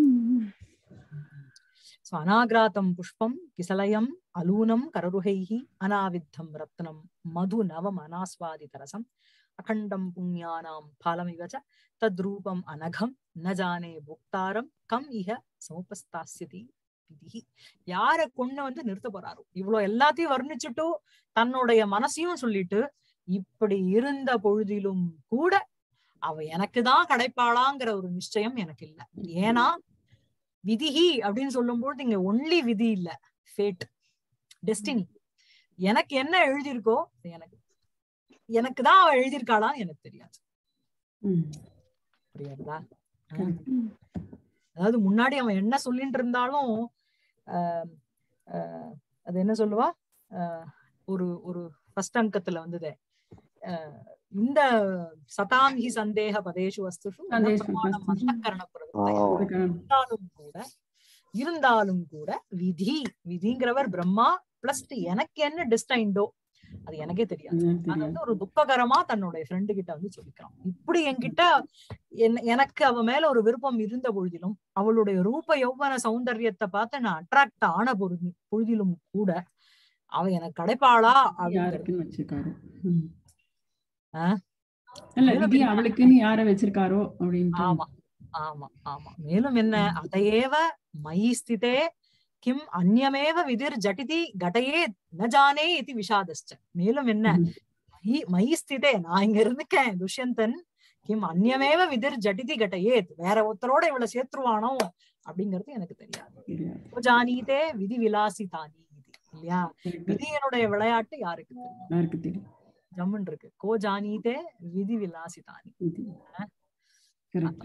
சோ அநாகிராத்தம் புஷ்பம் கிசலயம் அலூனம் கரருகைः அனாவித்தம் ரத்னம் மது நவம் அனாஸ்வாதிதரசம் அகண்டம் புண்ணியானாம் பலமிவ ச தத்ரூபம் அனகம் ந ஜானே புக்தாரம் கம் இஹ சமுபஸ்தாஸ்யதி விதிஹி யார கொண்டு வந்து நிறுத்த போறாரோ இவ்வளவு எல்லாத்தையும் வர்ணிச்சுட்டு தன்னுடைய மனசையும் சொல்லிட்டு இப்படி இருந்த பொழுதிலும் கூட அவ எனக்குதான் கிடைப்பாளாங்கிற ஒரு நிச்சயம் எனக்கு இல்ல ஏன்னா விதிஹி அப்படின்னு சொல்லும்போது இங்க ஒன்லி விதி இல்ல ஃபேட் டெஸ்டினி எனக்கு என்ன எழுதியிருக்கோ அது எனக்கு எனக்கு தான் அவ எழுதியிருக்காளான்னு எனக்கு தெரியாது புரியாதா அதாவது முன்னாடி அவன் என்ன சொல்லிட்டு இருந்தாலும் ஆஹ் ஆஹ் அது என்ன சொல்லுவா ஆஹ் ஒரு ஒரு ஃபர்ஸ்ட் அங்கத்துல வந்ததே ஆஹ் இந்த சதாம் ஹி சந்தேக பதேஷு வஸ்துஷு ந பதேஷு பிரமாணம் வஸ்துஷு. அந்தఃகரண பிரவருத்தயா. Oh. இருந்தாலும் கூட இருந்தாலும் கூட விதி விதிங்கிறவர் பிரம்மா பிளஸ் எனக்கு என்ன டிஸ்டைண்டோ அது எனக்கே தெரியாது எனக்கு அது தெரியாது வந்து ஒரு துக்ககரமா தன்னுடைய ஃப்ரெண்டு கிட்ட வந்து சொல்லிக்கிறான் இப்படி என்கிட்ட என் எனக்கு அவ மேல ஒரு விருப்பம் இருந்த பொழுதிலும் அவளுடைய ரூப யௌவன சௌந்தரியத்தை பார்த்து நான் அட்ராக்ட் ஆன பொழுது பொழுதிலும் கூட அவ எனக்கு கிடைப்பாளா அப்படிங்கிறது யாருக்குன்னு வச்சிருக்காரோ ம். ஆ? இல்ல மேலும் விதி என்ன? அவளுக்குன்னு யார வச்சிருக்காரோ அப்படின்ட்டு ஆமா ஆமா ஆமா மேலும் என்ன அதையேவ மயி ஸ்திதே கிம் அந்யமேவ விதிர் ஜட்டிதி கடையே ந ஜானே இது விஷாதஸ்ச மேலும் என்ன ம். மயி மயி ஸ்திதே நான் இங்க இருந்துக்கேன் துஷ்யந்தன் கிம் அந்யமேவ விதிர் ஜட்டிதி கடையே வேற ஒருத்தரோட இவளை சேர்த்துருவானோ அப்படிங்கிறது எனக்கு தெரியாது தெரியாது ஜானீதே விதி விலாசிதானி இது இல்லையா Correct. விதியனுடைய விளையாட்டு யாருக்கு தெரியும் யாருக்கு தெரியும் ஜம்முன் இருக்கு கோ ஜானீதே விதி விலாசிதானி விதி கரெக்ட்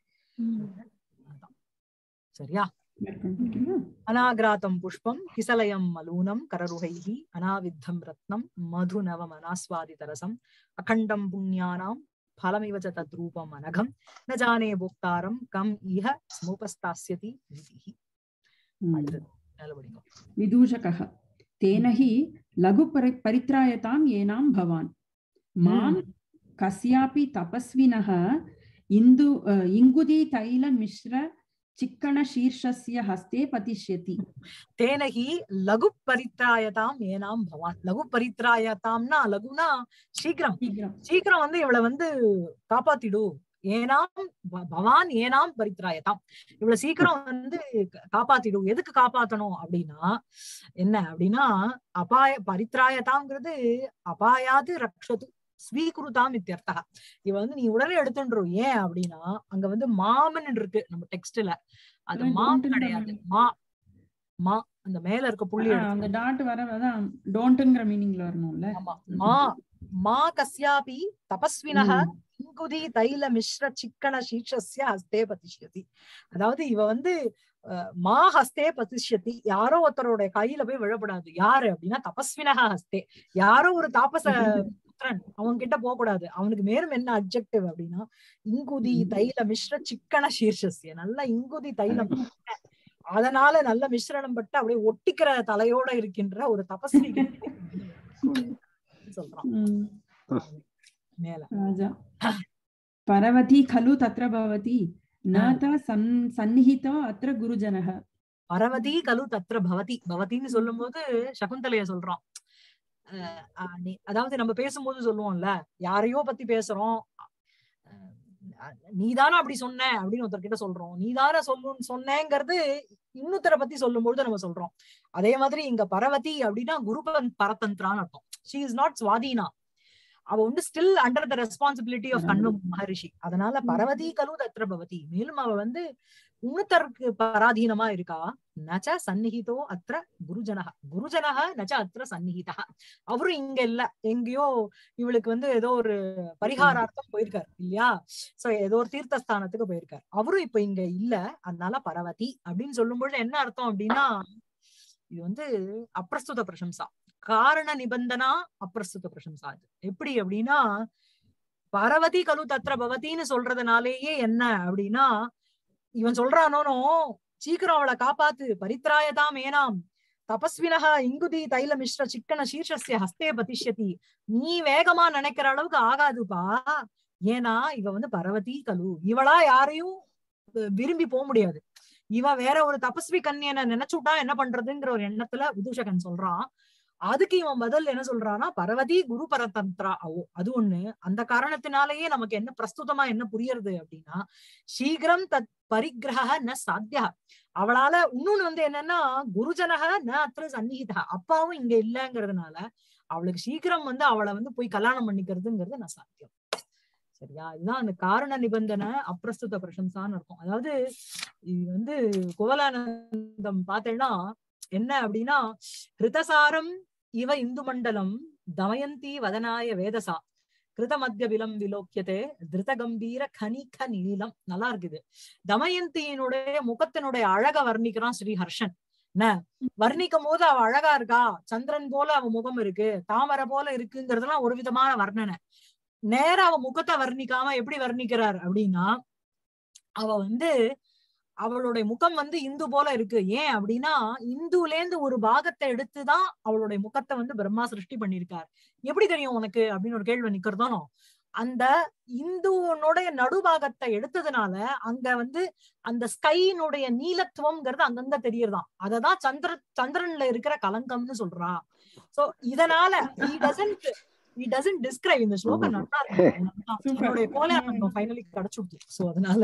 அதான். சரியா மேற்கொண்டு அநாகிராத்தம் புஷ்பம் கிசலயம் மலூனம் கரருகைः அநாவித்தம் ரத்னம் மதுநவம் அனாஸ்வாதிதரசம் அகண்டம் புண்ணியானாம் ஃபலமிவ ச தத்ரூபம் அனகம் ந ஜானே போக்தாரம் கம் இஹ ஸ்முபஸ்தாஸ்யதி விதிஹி அடுத்தது மேல படிங்க विदूषकः तेन हि लघुपरि परित्रायतां येनां भवान् मां कस्यापि तपस्विनः इन्दु अ, इङ्गुदीतैलमिश्र चिक्कणशीर्षस्य हस्ते पतिष्यति தேனகி லகு பரித்ராயதாம் ஏனாம் பவான் லகு பரித்ராயதாம்னா லகுனா சீக்கிரம் शीघ्रं சீக்கிரம் வந்து இவளை வந்து காப்பாத்திடு ஏனாம் ப- பவான் ஏனாம் பரித்ராயதாம் இவ்வளவு சீக்கிரம் வந்து கா- காப்பாத்திடு எதுக்கு காப்பாத்தணும் அப்படின்னா என்ன அப்படின்னா அபாய பரித்ராயதாம்ங்கிறது அபாயாது ரக்ஷது ஸ்வீகுருதாம் இத்தியர்த்தா இவ வந்து நீ உடனே எடுத்துன்றோம் ஏன் அப்படின்னா அங்க வந்து மாமன் இருக்கு நம்ம டெக்ஸ்ட்ல அது அதான் மா don't ன்ற கிடையாது மாதிரி. மா மா அந்த மேல இருக்க புள்ளி ஆ, எடுத்து அந்த டாட் வர அதான் டோன்ட்ங்கிற மீனிங்ல வரணும்ல ஆமா மா மா கஸ்யாபி தபஸ்வினஹ ம். இங்குதி தைல மிஸ்ர சிக்கன சீர்ஷஸ்ய ஹஸ்தே பதிஷ்யதி அதாவது இவ வந்து அஹ், மா ஹஸ்தே பதிஷ்யதி யாரோ ஒருத்தரோட கையில போய் விழப்படாது யாரு அப்படின்னா தபஸ்வினஹ ஹஸ்தே யாரோ ஒரு தாபச புத்திரன் அவன் கிட்ட போக கூடாது அவனுக்கு மேலும் என்ன அப்ஜெக்டிவ் அப்படின்னா இங்குதி ம். தைல மிஸ்ர சிக்கன சீர்ஷஸ்ய நல்ல இங்குதி தைலம் அதனால நல்ல மிஸ்ரணம் பட்டு அப்படியே ஒட்டிக்கிற தலையோட இருக்கின்ற ஒரு தபஸ்வி சொல்றான் ம். மேல राजा परवती खलु तत्र भवति न ஆ. त सन् सन्निहितो अत्र गुरुजनः பரவதி கலு தத்ர பவதி பவதின்னு சொல்லும்போது சகுந்தலைய சொல்றான் அஹ் அஹ் நீ- அதாவது நம்ம பேசும்போது சொல்லுவோம்ல யாரையோ பத்தி பேசுறோம் அஹ் நீதானே அப்படி சொன்ன அப்படின்னு ஒருத்தர்கிட்ட சொல்றோம் நீதானே சொல்லு சொன்னேங்கிறது இன்னொருத்தரை பத்தி சொல்லும்போது நம்ம சொல்றோம் அதே மாதிரி இங்க பரவதி அப்படின்னா குரு பர- பரதந்திரான்னு அர்த்தம் ஷி இஸ் நாட் சுவாதீனா அவ வந்து still under the responsibility of Kanva Maharishi அதனால பரவதி கலு தத்ர பவதி மேலும் அவ வந்து இன்னொருத்தருக்கு பராதீனமா இருக்கா நச்ச சந்நிகிதோ அத்திர குருஜனக குருஜனக நச்ச அத்திர சந்நிகிதா அவரும் இங்க இல்ல எங்கேயோ இவளுக்கு வந்து ஏதோ ஒரு பரிகாரார்த்தம் போயிருக்காரு இல்லையா சோ ஏதோ ஒரு தீர்த்தஸ்தானத்துக்கு போயிருக்காரு அவரும் இப்ப இங்க இல்ல அதனால பரவதி அப்படின்னு சொல்லும்பொழுது என்ன அர்த்தம் அப்படின்னா இது வந்து அப்பிரஸ்துத பிரசம்சா காரண நிபந்தனா அப்பிரஸ்துத பிரசம்சா இது எப்படி அப்படின்னா பரவதி கலு தத்ர பவதின்னு சொல்றதுனாலேயே என்ன அப்படின்னா இவன் சொல்றானோனோ சீக்கிரம் அவளை காப்பாத்து பரித்ராயதாம் ஏனாம் தபஸ்வினக இங்குதி தைல மிஸ்ர சிக்கன சீர்ஷஸ்ய ஹஸ்தே பதிஷ்யதி நீ வேகமா நினைக்கிற அளவுக்கு ஆகாதுப்பா ஏன்னா இவ வந்து பரவதி கலு இவளா யாரையும் வி- விரும்பி போக முடியாது இவ வேற ஒரு தபஸ்வி கன்னியனை நினைச்சுட்டா என்ன பண்றதுங்கிற ஒரு எண்ணத்துல விதூஷகன் சொல்றான் அதுக்கு இவன் பதில் என்ன சொல்றான்னா பரவதி குரு பரதந்திரா ஓ அது ஒண்ணு அந்த காரணத்தினாலேயே நமக்கு என்ன பிரஸ்துதமா என்ன புரியுறது அப்படின்னா சீக்கிரம் தத் பரிகிரக ந சாத்தியா அவளால இன்னொன்னு வந்து என்னன்னா குருஜனக ந அத்திர சந்நிகிதா அப்பாவும் இங்க இல்லைங்கிறதுனால அவளுக்கு சீக்கிரம் வந்து அவளை வந்து போய் கல்யாணம் பண்ணிக்கிறதுங்கிறது நான் சாத்தியம் சரியா இதுதான் அந்த காரண நிபந்தனை அப்பிரஸ்துத பிரசம்சான்னு இருக்கும் அதாவது இது வந்து கோலானந்தம் பார்த்தேன்னா என்ன அப்படின்னா கிருதசாரம் இவ இந்து மண்டலம் தமயந்தி வதனாய வேதசா கிருத மத்திய விலம் விலோக்கியதே திருத கம்பீர கனிக நீளம் நல்லா இருக்குது தமயந்தியினுடைய முகத்தினுடைய அழக வர்ணிக்கிறான் ஸ்ரீ ஹர்ஷன் என்ன வர்ணிக்கும் போது அவ அழகா இருக்கா சந்திரன் போல அவ முகம் இருக்கு தாமரை போல இருக்குங்கிறதுலாம் ஒரு விதமான வர்ணனை நேரா அவ முகத்தை வர்ணிக்காம எப்படி வர்ணிக்கிறார் அப்படின்னா அவ வந்து அவளுடைய முகம் வந்து இந்து போல இருக்கு ஏன் அப்படின்னா இந்துல இருந்து ஒரு பாகத்தை எடுத்துதான் அவளுடைய முகத்தை வந்து பிரம்மா சிருஷ்டி பண்ணிருக்கார் எப்படி தெரியும் உனக்கு அப்படின்னு ஒரு கேள்வி நிக்கிறதானோ அந்த இந்துனுடைய நடுபாகத்தை எடுத்ததுனால அங்க வந்து அந்த ஸ்கையினுடைய நீலத்துவம்ங்கிறது அங்கங்க தெரியறதாம் அததான் சந்திர சந்திரன்ல இருக்கிற கலங்கம்னு சொல்றா சோ இதனால he doesn't he doesn't describe இந்த ஸ்லோகம் நல்லா இருக்கு Super. என்னுடைய கோல ஃபைனலி கிடைச்சுடுது சோ அதனால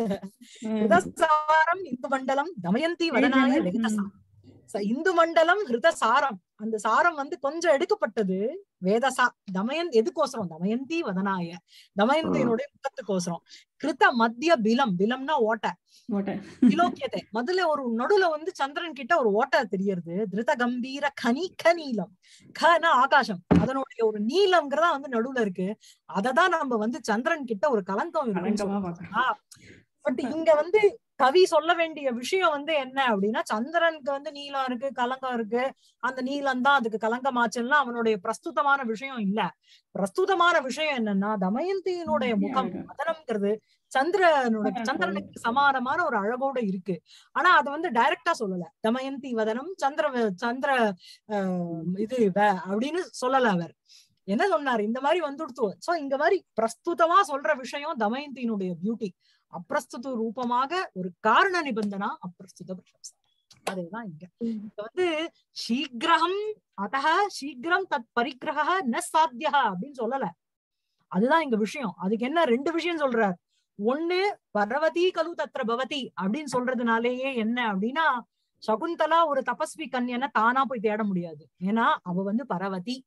ஹிருதசாரம் இந்து மண்டலம் தமயந்தி வதனாய ம். லலிதசா ச- இந்து மண்டலம் ஹிருதசாரம் அந்த சாரம் வந்து கொஞ்சம் எடுக்கப்பட்டது வேதசா தமயன் எதுக்கோசரம் தமயந்தி வதனாய தமயந்தியினுடைய முகத்துக்கோசரம் கிருத மத்திய பிலம் பிலம்னா ஓட்டை ஓட்ட திலோக்கியத்தை முதல்ல ஒரு நடுவுல வந்து சந்திரன் கிட்ட ஒரு ஓட்டை தெரியறது திருத கம்பீர கனி கநீலம் கனா ஆகாசம் அதனுடைய ஒரு நீலம்ங்கிறதா வந்து நடுவுல இருக்கு அததான் நம்ம வந்து சந்திரன் கிட்ட ஒரு கலங்கம் இருக்குன்னு கலங்கமா சொல்றோம். பாக்குறேன் பட் இங்க வந்து கவி சொல்ல வேண்டிய விஷயம் வந்து என்ன அப்படின்னா சந்திரனுக்கு வந்து நீலம் இருக்கு கலங்கம் இருக்கு அந்த நீலம் தான் அதுக்கு கலங்கமாச்சுன்னா அவனுடைய பிரஸ்துதமான விஷயம் இல்ல பிரஸ்துதமான விஷயம் என்னன்னா தமயந்தியினுடைய முகம் அழகு. மதனம்ங்கிறது சந்திரனுடைய சந்திரன் சந்திரனுக்கு சமானமான ஒரு அழகோட இருக்கு ஆனா அது வந்து டைரக்டா சொல்லல தமயந்தி வதனம் சந்திர சந்திர ஆஹ், இது வ- அப்படின்னு சொல்லல அவர் என்ன சொன்னாரு இந்த மாதிரி வந்துடுத்து சோ இந்த மாதிரி பிரஸ்துதமா சொல்ற விஷயம் தமயந்தியினுடைய பியூட்டி அப்பிரஸ்துத ரூபமாக ஒரு காரண நிபந்தனா அப்பிரஸ்துத பிரசம்சா அதுதான் இங்க இங்க வந்து சீக்கிரம் அத்தக சீக்கிரம் தத் பரிக்கிரக ந சாத்தியா அப்படின்னு சொல்லல அதுதான் இங்க விஷயம் அதுக்கு என்ன ரெண்டு விஷயம் சொல்றார் ஒண்ணு பரவதி கலு தத்ர பவதி அப்படின்னு சொல்றதுனாலேயே என்ன அப்படின்னா சகுந்தலா ஒரு தபஸ்வி கன்யனை தானா போய் தேட முடியாது ஏன்னா அவ வந்து பரவதி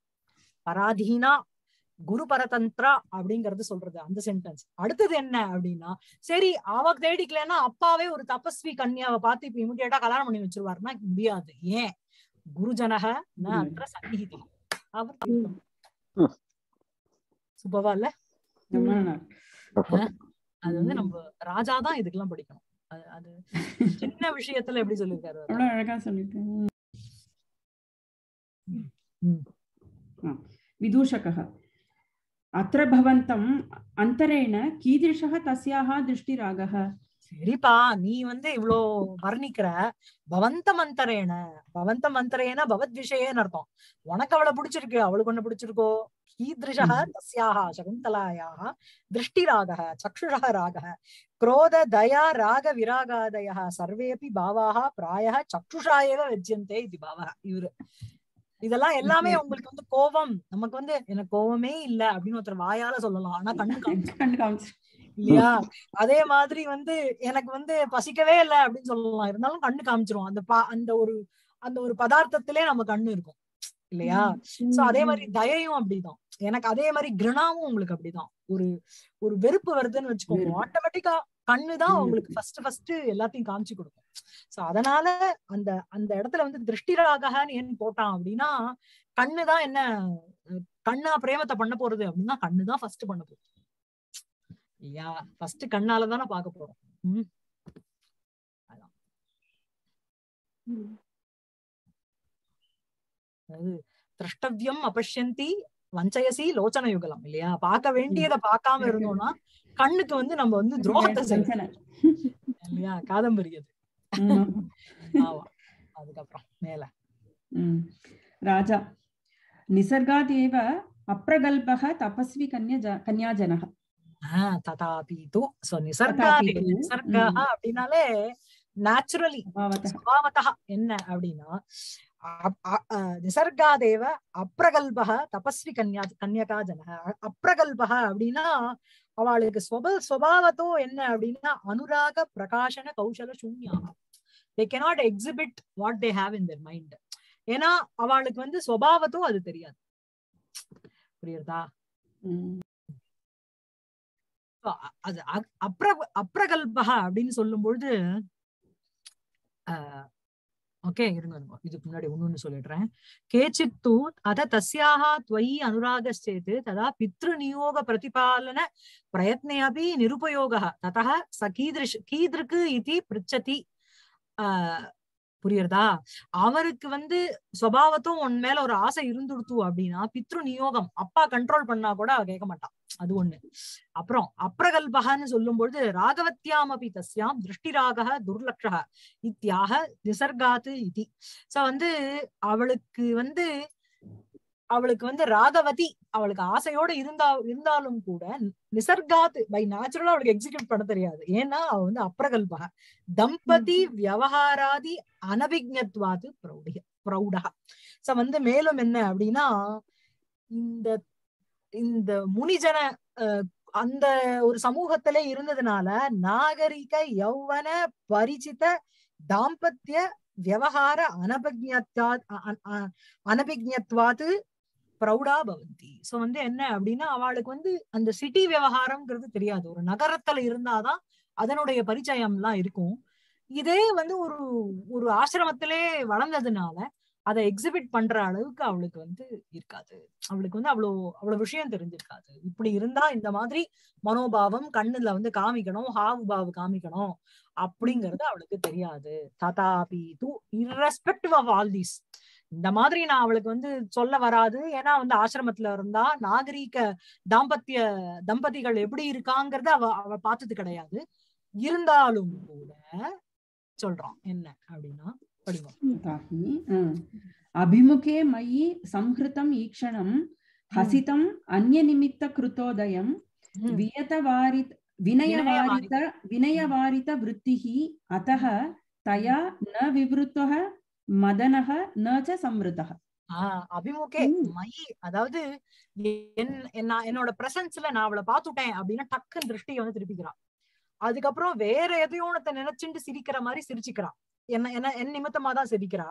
பராதீனா குரு பரதந்திரா அப்படிங்கறது சொல்றது அந்த சென்டென்ஸ் அடுத்தது என்ன அப்படின்னா சரி அவ தேடிக்கலன்னா அப்பாவே ஒரு தபஸ்வி கன்யாவை பார்த்து இப்ப இமிடியேட்டா கல்யாணம் பண்ணி வச்சிருவாருன்னா முடியாது ஏன் குருஜனக ந அത്ര சந்நிஹிதம் அவர் தீர்த்தம். சூப்பர்வா இல்ல ரொம்ப நல்லா இருக்கு. அது வந்து நம்ம ராஜா தான் இதுக்கெல்லாம் படிக்கணும் அது அது சின்ன விஷயத்துல எப்படி சொல்லியிருக்காரு அவரு? எவ்வளவு அழகா சொல்லிருக்கேன் ம். विदूषकः अत्र भवन्तम् अन्तरेण कीदृशः तस्याः दृष्टिरागः சரிப்பா நீ வந்து இவ்ளோ வர்ணிக்கிற பவந்த மந்தரேன பவந்த மந்தரேன பவத் விஷயன்னு அர்த்தம் உனக்கு அவளை பிடிச்சிருக்கு அவளுக்கு ஒண்ணு பிடிச்சிருக்கோ கீதృశः தஸ்யாः சகுந்தலாயாः திருஷ்டிராகः சக்ஷுஷः ராகः क्रोध दया राग विरागादयः सर्वेऽपि भावाः प्रायः சக்ஷுஷா ஏவ வெஜ்யந்தே இது பாவः இவரு இதெல்லாம் எல்லாமே உங்களுக்கு வந்து கோபம் நமக்கு வந்து எனக்கு கோவமே இல்ல அப்படின்னு ஒருத்தர் வாயால சொல்லலாம் ஆனா கண்ணு காமிச்சு கண்டு காமிச்சு இல்லையா அதே மாதிரி வந்து எனக்கு வந்து பசிக்கவே இல்ல அப்படின்னு சொல்லலாம் இருந்தாலும் கண்ணு காமிச்சிரும் அந்த பா அந்த ஒரு அந்த ஒரு பதார்த்தத்திலே நம்ம கண்ணு இருக்கும் இல்லையா சோ அதே மாதிரி தயையும் அப்படிதான் எனக்கு அதே மாதிரி கிருணாவும் உங்களுக்கு அப்படிதான் ஒரு ஒரு வெறுப்பு வருதுன்னு வச்சுக்கோங்க வெறுப்பு. ஆட்டோமேட்டிக்கா கண்ணுதான் ம். உங்களுக்கு ஃபர்ஸ்ட் ஃபர்ஸ்ட் எல்லாத்தையும் காமிச்சு கொடுக்கும் சோ அதனால அந்த அந்த இடத்துல வந்து திருஷ்டிராகன்னு ஏன் போட்டான் அப்படின்னா கண்ணுதான் என்ன அஹ், கண்ணா பிரேமத்தை பண்ண போறது அப்படின்னா கண்ணுதான் ஃபர்ஸ்ட் பண்ண போகுது இல்லையா ஃபர்ஸ்ட் கண்ணால தானே பார்க்க போறோம் ம் அதான் அதாவது திரஷ்டவியம் அபஷ்யந்தி வஞ்சயசி லோச்சன யுகலம் இல்லையா பார்க்க வேண்டியதை பார்க்காம இருந்தோம்னா கண்ணுக்கு வந்து நம்ம வந்து துரோகத்தை செய்யணும் வஞ்சனை. இல்லையா காதம்பரி அது ம். ஆமா அதுக்கப்புறம் மேல ம். ராஜா निसर्गादेव अप्रगल्भः तपस्वी कन्या कन्याजनः ஆஹ் ததாபி தூ சோ நிசர்காதி ததாபி து. நிசர்கா ம். அப்படின்னாலே நேச்சுரலி स्वभावतः சுபாவதா என்ன அப்படின்னா அப்- அ- அ- நிசர்காதேவ அப்ரகல்பக தபஸ்வி கன்யா கன்யகா ஜனக அப்ரகல்பக அப்படின்னா அவளுக்கு ஸ்வப ஸ்வபாவத்தோ என்ன அப்படின்னா அனுராக பிரகாசன கௌசல சூன்யா they cannot exhibit what they have in their mind ஏன்னா அவளுக்கு வந்து ஸ்வபாவத்தோ அது தெரியாது புரியுறதா ம். So, அ- அது அ- அப்ர அப்ரகல்பக அப்படின்னு சொல்லும் பொழுது ஓகே இருங்க இருங்க. இதுக்கு முன்னாடி ஒண்ணு சொல்லிடுறேன் கேச்சித்து அத தஸ்யாக त्वयि अनुरागश्चेत् तदा पितृनियोग प्रतिपालन प्रयत्ने अपि निरुपयोगः ततः स कीदृश कीदृक् इति पृच्छति ஆஹ் புரியுறதா அவருக்கு வந்து சுபாவத்தும் உன் மேல ஒரு ஆசை இருந்துடுத்து அப்படின்னா பித்ரு நியோகம் அப்பா கண்ட்ரோல் பண்ணா கூட அவ கேட்க மாட்டான் அது ஒண்ணு அப்புறம் அப்ரகல்பகன்னு சொல்லும்பொழுது ராகவத்யாம் அபி தஸ்யாம் திருஷ்டிராக துர்லக்ஷக இத்தியாக நிசர்காத்து இதி சோ வந்து அவளுக்கு வந்து அவளுக்கு வந்து ராகவதி அவளுக்கு ஆசையோட இருந்தா இருந்தாலும் கூட நிசர்காத் பை நேச்சுரலா அவளுக்கு எக்ஸிக்யூட் பண்ண தெரியாது ஏன்னா அவ வந்து அப்ரகல்பக தம்பதி வியவஹாராதி அனபிஜத்வாது பிரௌடிக பிரௌடக சோ வந்து மேலும் என்ன அப்படின்னா இந்த இந்த முனிஜன அஹ், அந்த ஒரு சமூகத்திலே இருந்ததுனால நாகரிக யௌவன பரிச்சித தாம்பத்திய வியவஹார அனபிஜத்வா அனபிஜத்வாது ப்ரௌடா பவந்தி சோ வந்து என்ன அப்படின்னா அவளுக்கு வந்து அந்த சிட்டி விவகாரம்ங்கிறது தெரியாது ஒரு நகரத்துல இருந்தாதான் அதனுடைய பரிச்சயம் எல்லாம் இருக்கும் இதே வந்து ஒரு ஒரு ஆசிரமத்திலே வளர்ந்ததுனால அதை எக்ஸிபிட் பண்ற அளவுக்கு அவளுக்கு வந்து இருக்காது அவளுக்கு வந்து அவ்வளோ அவ்வளவு விஷயம் தெரிஞ்சிருக்காது இப்படி இருந்தா இந்த மாதிரி மனோபாவம் கண்ணுல வந்து காமிக்கணும் ஹாவு பாவு காமிக்கணும் அப்படிங்கறது அவளுக்கு தெரியாது ததாபி தூ irrespective ஆஃப் ஆல் தீஸ் இந்த மாதிரி நான் அவளுக்கு வந்து சொல்ல வராது ஏன்னா வந்து ஆசிரமத்துல இருந்தா நாகரீக தாம்பத்திய தம்பதிகள் எப்படி இருக்காங்கிறத அவ அவ பார்த்தது கிடையாது இருந்தாலும் கூட சொல்றான் என்ன அப்படின்னா படிவோம் ताहि अभिमुखे मयि संहृतम् ईक्षणं हसितम् अन्यनिमित्तकृतोदयं ம். वियतवारित विनयवारित विनयवारितवृत्तिः अतः तया न विवृतः मदनः न च संवृतः ஆஹ் அபிமுகே ம். மயி அதாவது என் என்ன- என்னோட பிரசன்ஸ்ல நான் அவளை பாத்துட்டேன் அப்படின்னா டக்குன்னு திருஷ்டியை வந்து திருப்பிக்கிறான் அதுக்கப்புறம் வேற எதையோ ஒண்ணத்தை நினைச்சுட்டு சிரிக்கிற மாதிரி சிரிச்சுக்கிறான் என்ன என்ன என் நிமித்தமா தான் சிரிக்கிறா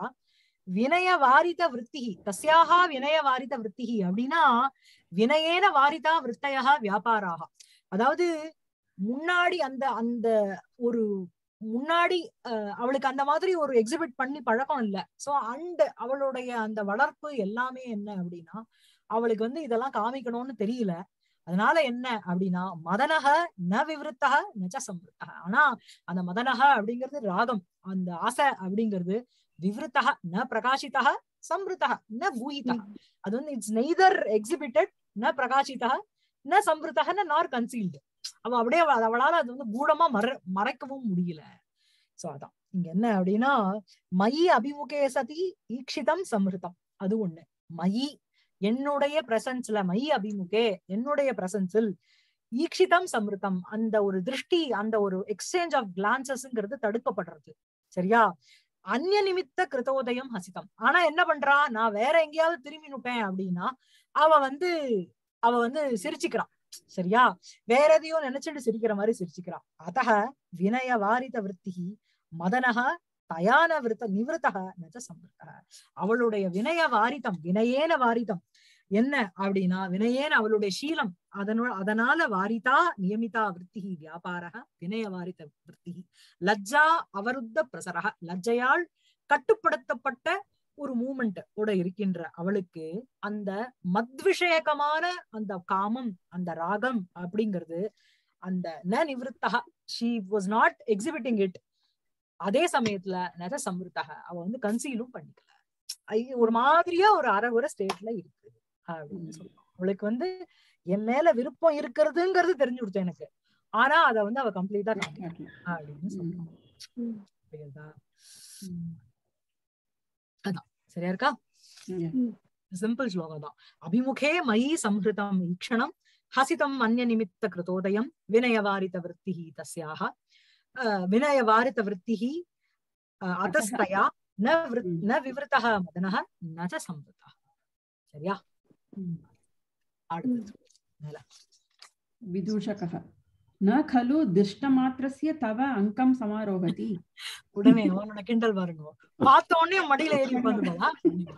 வினய வாரித விருத்தி தஸ்யாகா வினய வாரித விருத்தி அப்படின்னா வினயேன வாரிதா விருத்தையா வியாபாராக அதாவது முன்னாடி அந்த அந்த ஒரு முன்னாடி அஹ், அவளுக்கு அந்த மாதிரி ஒரு எக்ஸிபிட் பண்ணி பழக்கம் இல்ல சோ அண்ட் அவளுடைய அந்த வளர்ப்பு எல்லாமே என்ன அப்படின்னா அவளுக்கு வந்து இதெல்லாம் காமிக்கணும்னு தெரியல அதனால என்ன அப்படின்னா மதனக ந விவருத்தக நச்ச சம்ருத்தக ஆனா அந்த மதனக அப்படிங்கிறது ராகம் அந்த ஆசை அப்படிங்கிறது விவருத்தக ந பிரகாசித்தக சம்ருத்தக ந பூயித்தக அது வந்து இட்ஸ் நெய்தர் எக்ஸிபிட்டட் ந பிரகாசித்தக ந சம்ருத்தக ந நார் கன்சீல்டு அவ அப்படியே அவ- அவளால அது வந்து கூடமா மற மறைக்கவும் முடியல சோ அதான் இங்க என்ன அப்படின்னா மயி அபிமுகே சதி ஈக்ஷிதம் சம்ருதம் அது ஒண்ணு மயி என்னுடைய பிரசன்ஸ்ல மயி அபிமுகே என்னுடைய பிரசன்ஸில் ஈக்ஷிதம் சம்ருதம் அந்த ஒரு திருஷ்டி அந்த ஒரு எக்ஸ்சேஞ்ச் ஆஃப் கிளான்சஸ்ங்கிறது தடுக்கப்படுறது சரியா அந்நிய நிமித்த கிருதோதயம் ஹசிதம் ஆனா என்ன பண்றா நான் வேற எங்கேயாவது திரும்பி நுட்டேன் அப்படின்னா அவ வந்து அவ வந்து சிரிச்சுக்கிறான் சரியா வேற எதையோ நினைச்சிட்டு சிரிக்கிற மாதிரி சிரிச்சுக்கிறான் அதக வினய வாரித விருத்தி மதனக தயான விருத்த நிவிருத்தக நச்ச சம்பிருத்தக அவளுடைய வினய வாரிதம் வினயேன வாரிதம் என்ன அப்படின்னா வினயேன அவளுடைய சீலம் அதனோட அதனால வாரிதா நியமிதா விருத்தி வியாபாரக வினய வாரித விருத்தி லஜ்ஜா அவருத்த பிரசரக லஜ்ஜையால் கட்டுப்படுத்தப்பட்ட ஒரு மூமெண்ட் ஓட இருக்கின்ற அவளுக்கு அந்த மத்விஷயகமான அந்த காமம் அந்த ராகம் அப்படிங்கிறது அந்த ந நிவிருத்தக she was not exhibiting it அதே சமயத்துல நத சம்ருத்தக அவ வந்து கன்சீலும் பண்ணிக்கல ஐ- ஒரு மாதிரியா ஒரு அறகுற ஸ்டேட்ல இருக்கு அப்படின்னு சொல்லுவான் அவளுக்கு வந்து என் மேல விருப்பம் இருக்கிறதுங்கிறது தெரிஞ்சு கொடுத்தேன் எனக்கு ஆனா அத வந்து அவ கம்ப்ளீட்டா காமிக்கல அப்படின்னு சொல்றான் புரியுதா அதான் சரியா இருக்கா சிம்பிள் ஸ்லோகம் தான் அபிமுகே மயி சம்ஹிருதம் ஈக்ஷணம் ஹசிதம் அந்நிய நிமித்த கிருதோதயம் வினயவாரித விருத்தி தஸ்யாக அஹ், வினயவாரித விருத்தி அதஸ்தயா ந விருத்- ம். ந விவருத்தः மதனः ந ச சம்ருத்தः சரியா அடுத்தது विदूषकः न खलु दिष्टमात्रस्य तव अङ्कं समारोहति உடனே அவனோட கிண்டல் பாருங்க பார்த்த உடனே மடியில ஏறி உட்காந்துருவா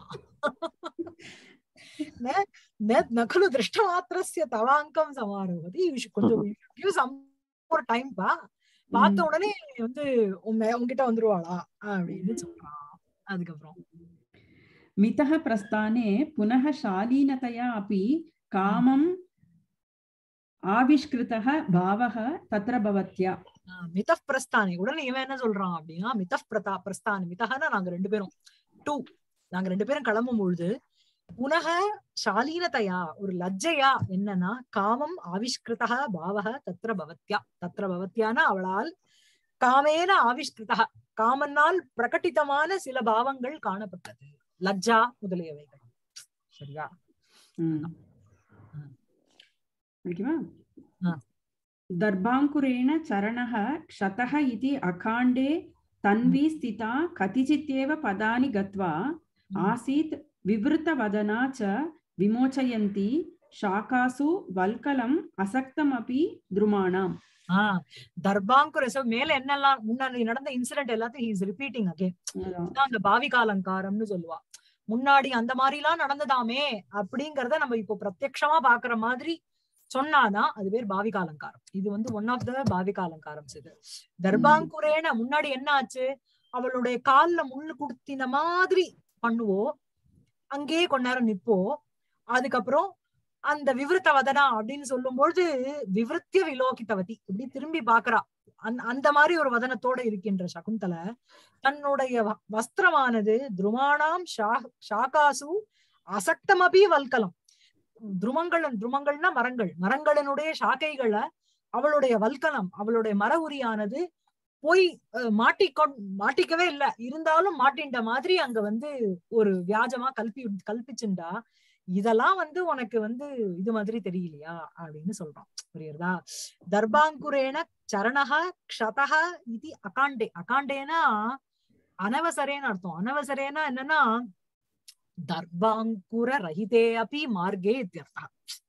நகலு திருஷ்ட மாத்திரஸ்ய தவாங்கம் சமாரோகதி You should கொஞ்சம் give some more time பா பார்த்த உடனே வந்து உன் உங்ககிட்ட வந்துருவாளா அப்படின்னு சொல்றான் அதுக்கப்புறம் मितः प्रस्थाने पुनः शालीनतया अपि कामम् आविष्कृतः भावः तत्र भवत्या மிதப் பிரஸ்தானி உடனே இவன் என்ன சொல்றான் அப்படின்னா மிதப் பிரதா பிரஸ்தானி மிதகனா நாங்க ரெண்டு பேரும் டூ நாங்க ரெண்டு பேரும் கிளம்பும் பொழுது புனக சாலீனதையா ஒரு லஜ்ஜையா என்னன்னா காமம் ஆவிஷ்கிருதா பாவக தத்ர பவத்யா தத்ர பவத்யானா அவளால் காமேன ஆவிஷ்கிருதா காமனால் பிரகட்டிதமான சில பாவங்கள் காணப்பட்டது லஜ்ஜா முதலியவைகள் சரியா ம். படிக்குமா ஆ. दर्भाङ्कुरेण चरणः क्षतः इति अकाण्डे तन्वी स्थिता कतिचिदेव पदानि गत्वा आसीत् विवृतवदना च विमोचयन्ती शाखासु वल्कलम् असक्तमपि द्रुमाणाम् ஆஹ் தர்பாங்குர so மேல என்னெல்லாம் முன்னாடி நடந்த இன்சிடென்ட் எல்லாத்தையும் இஸ் ரிப்பீட்டிங் அகேன் அதான். தான் அந்த பாவிகாலங்காரம்னு சொல்லுவா முன்னாடி அந்த மாதிரி எல்லாம் நடந்ததாமே அப்படிங்கறத நம்ம இப்போ பிரத்யக்ஷமா பாக்குற மாதிரி சொன்னாதான் அது பேர் பாவிகாலங்காரம் இது வந்து ஒன் ஆஃப் த பாவிகாலங்காரம் இது தர்பாங்குரேன முன்னாடி என்ன ஆச்சு அவளுடைய கால்ல முள்ளு குடுத்தின மாதிரி பண்ணுவோம் அங்கேயே கொஞ்ச நேரம் நிப்போ அதுக்கப்புறம் அந்த விவருத்த வதனா அப்படின்னு சொல்லும்பொழுது விவருத்திய விலோகித்தவதி இப்படி திரும்பி பாக்குறா அந்த அந்த மாதிரி ஒரு வதனத்தோட இருக்கின்ற சகுந்தலை தன்னுடைய வ- வஸ்திரமானது துருமானாம் ஷா- ஷாகாசு அசக்தமபி வல்கலம் துருமங்கள் துருமங்கள்னா மரங்கள் மரங்களினுடைய சாக்கைகளை அவளுடைய வல்கலம் அவளுடைய மர உரியானது போய் அஹ், மாட்டிக்கொ மாட்டிக்கவே இல்ல இருந்தாலும் மாட்டின்ற மாதிரி அங்க வந்து ஒரு வியாஜமா கல்பி கல்பிச்சுண்டா இதெல்லாம் வந்து உனக்கு வந்து இது மாதிரி தெரியலையா அப்படின்னு சொல்றோம் புரியுறதா தர்பாங்குரேன சரணக க்ஷதக இது அகாண்டே அகாண்டேனா அனவசரேன்னு அர்த்தம் அனவசரேனா என்னன்னா தர்பாங்குர ரஹிதே அப்பி மார்க்கே இத்தியர்த்தா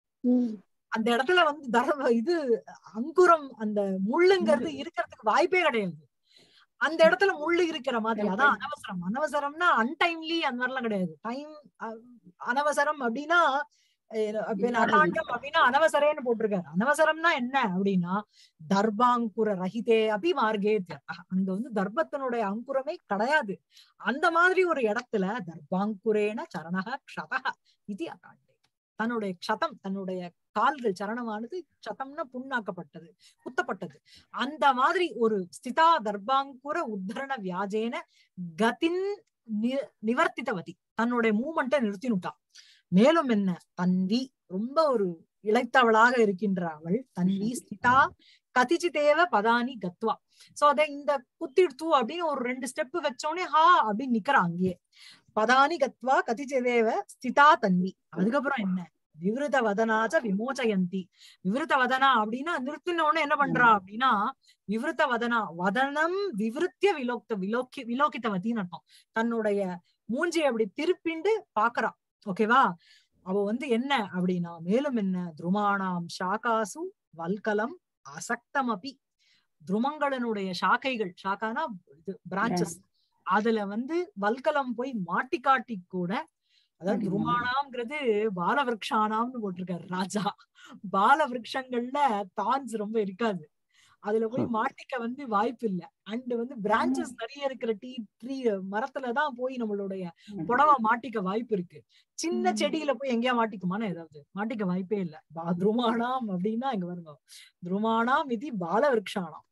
அந்த இடத்துல வந்து தர்ப இது அங்குரம் அந்த முள்ளுங்கிறது இருக்கிறதுக்கு வாய்ப்பே கிடையாது அந்த இடத்துல முள்ளு இருக்கிற மாதிரி அதான் அனவசரம் அனவசரம்னா அன்டைம்லி அந்த மாதிரிலாம் கிடையாது டைம் அனவசரம் அப்படின்னா அஹ் அப்ப என்ன அகாண்டம் அப்படின்னா அனவசரேன்னு போட்டிருக்காரு அனவசரம்னா என்ன அப்படின்னா தர்பாங்குர ரஹிதே அபி மார்க்கே இத்தியர்த்தா. அங்க வந்து தர்பத்தினுடைய அங்குரமே கிடையாது அந்த மாதிரி ஒரு இடத்துல தர்பாங்குரேன சரணக க்ஷதக இது அகாண்டே தன்னுடைய க்ஷதம் தன்னுடைய கால்கள் சரணமானது சதம்னா புண்ணாக்கப்பட்டது குத்தப்பட்டது அந்த மாதிரி ஒரு ஸ்திதா தர்பாங்குர உத்தரண வியாஜேன கதின் நி- நிவர்த்தித்தவதி தன்னுடைய மூமெண்ட்டை நிறுத்தினுட்டா மேலும் என்ன தன்வி ரொம்ப ஒரு இளைத்தவளாக இருக்கின்ற அவள் தன்வி ஸ்திதா கதிச்சிதேவ பதானி கத்வா சோ அத இந்த குத்திடுத்து அப்படின்னு ஒரு ரெண்டு ஸ்டெப் வச்சோடனே ஹா அப்படின்னு நிக்கிறா அங்கேயே பதானி கத்வா கதிச்சிதேவ ஸ்திதா தன்வி அதுக்கப்புறம் என்ன விவருத வதனாச்ச விமோச்சயந்தி விவருத்த வதனா அப்படின்னா நிறுத்தின உடனே என்ன பண்றா அப்படின்னா விவருத்த வதனா வதனம் விவருத்திய விலோக்த விலோக்கி விலோகித்தவத்தின்னு அர்த்தம் தன்னுடைய மூஞ்சியை அப்படி திருப்பிண்டு பாக்குறா ஓகேவா அவ வந்து என்ன அப்படின்னா மேலும் என்ன துருமானாம் ஷாகாசு வல்கலம் அசக்தமபி துருமங்களினுடைய சாக்கைகள் ஷாக்கானா இது பிரான்சஸ் அதுல வந்து வல்கலம் போய் மாட்டி காட்டி கூட அதாவது அப்படிங்களா? துருமானாம்ங்கிறது பாலவிருக்ஷானாம்னு போட்டிருக்காரு ராஜா பால விருட்சங்கள்ல தான்ஸ் ரொம்ப இருக்காது அதுல போய் மாட்டிக்க வந்து வாய்ப்பு இல்ல அண்ட் வந்து பிரான்சஸ் நிறைய இருக்கிற டீ ட்ரீ மரத்துலதான் போய் நம்மளுடைய புடவை மாட்டிக்க வாய்ப்பு இருக்கு சின்ன ம். செடியில போய் எங்கேயா மாட்டிக்குமானா ஏதாவது மாட்டிக்க வாய்ப்பே இல்ல பா- துருமானாம் அப்படின்னா இங்க வருங்க துருமானாம் இது பால விருட்சானாம்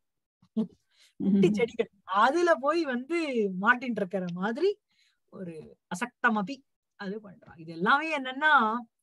குட்டி செடிகள் அதுல போய் வந்து மாட்டின்னு இருக்கிற மாதிரி ஒரு அசக்தமபி அது பண்றான் இது எல்லாமே என்னன்னா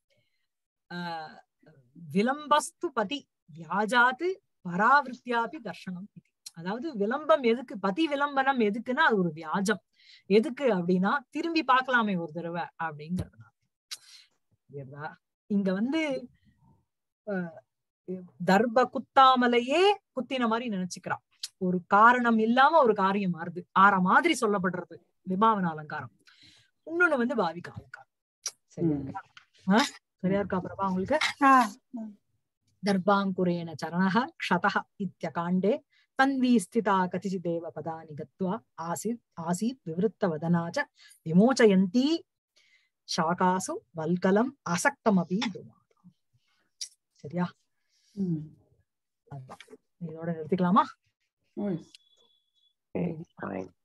ஆஹ் விளம்பஸ்து பதி வியாஜாத்து பராவிருத்தியாபி தர்ஷனம் இது. அதாவது விளம்பம் எதுக்கு பதி விளம்பனம் எதுக்குன்னா அது ஒரு வியாஜம் எதுக்கு அப்படின்னா திரும்பி பார்க்கலாமே ஒரு தடவை அப்படிங்கறதுனால புரியுதா? இங்க வந்து ஆஹ் தர்ப குத்தாமலையே குத்தின மாதிரி நினைச்சுக்கிறான் ஒரு காரணம் இல்லாம ஒரு காரியம் மாறுது ஆற மாதிரி சொல்லப்படுறது விபாவன அலங்காரம் இன்னொன்னு வந்து பாவிக அலங்காரம் சரியா ம். இருக்கா? ஆ? சரியா இருக்கா பிரபா உங்களுக்கு दर्भाङ्कुरेण चरणः क्षतः इत्यकाण्डे तन्वी स्थिता कतिचिदेव पदानि गत्वा आसीत् आसीत् विवृत्तवदना च विमोचयन्ती शाकासु वल्कलम् असक्तमपि दुमातम् சரியா ம். அதான். இதோட நிறுத்திக்கலாமா ஓய். Okay, fine.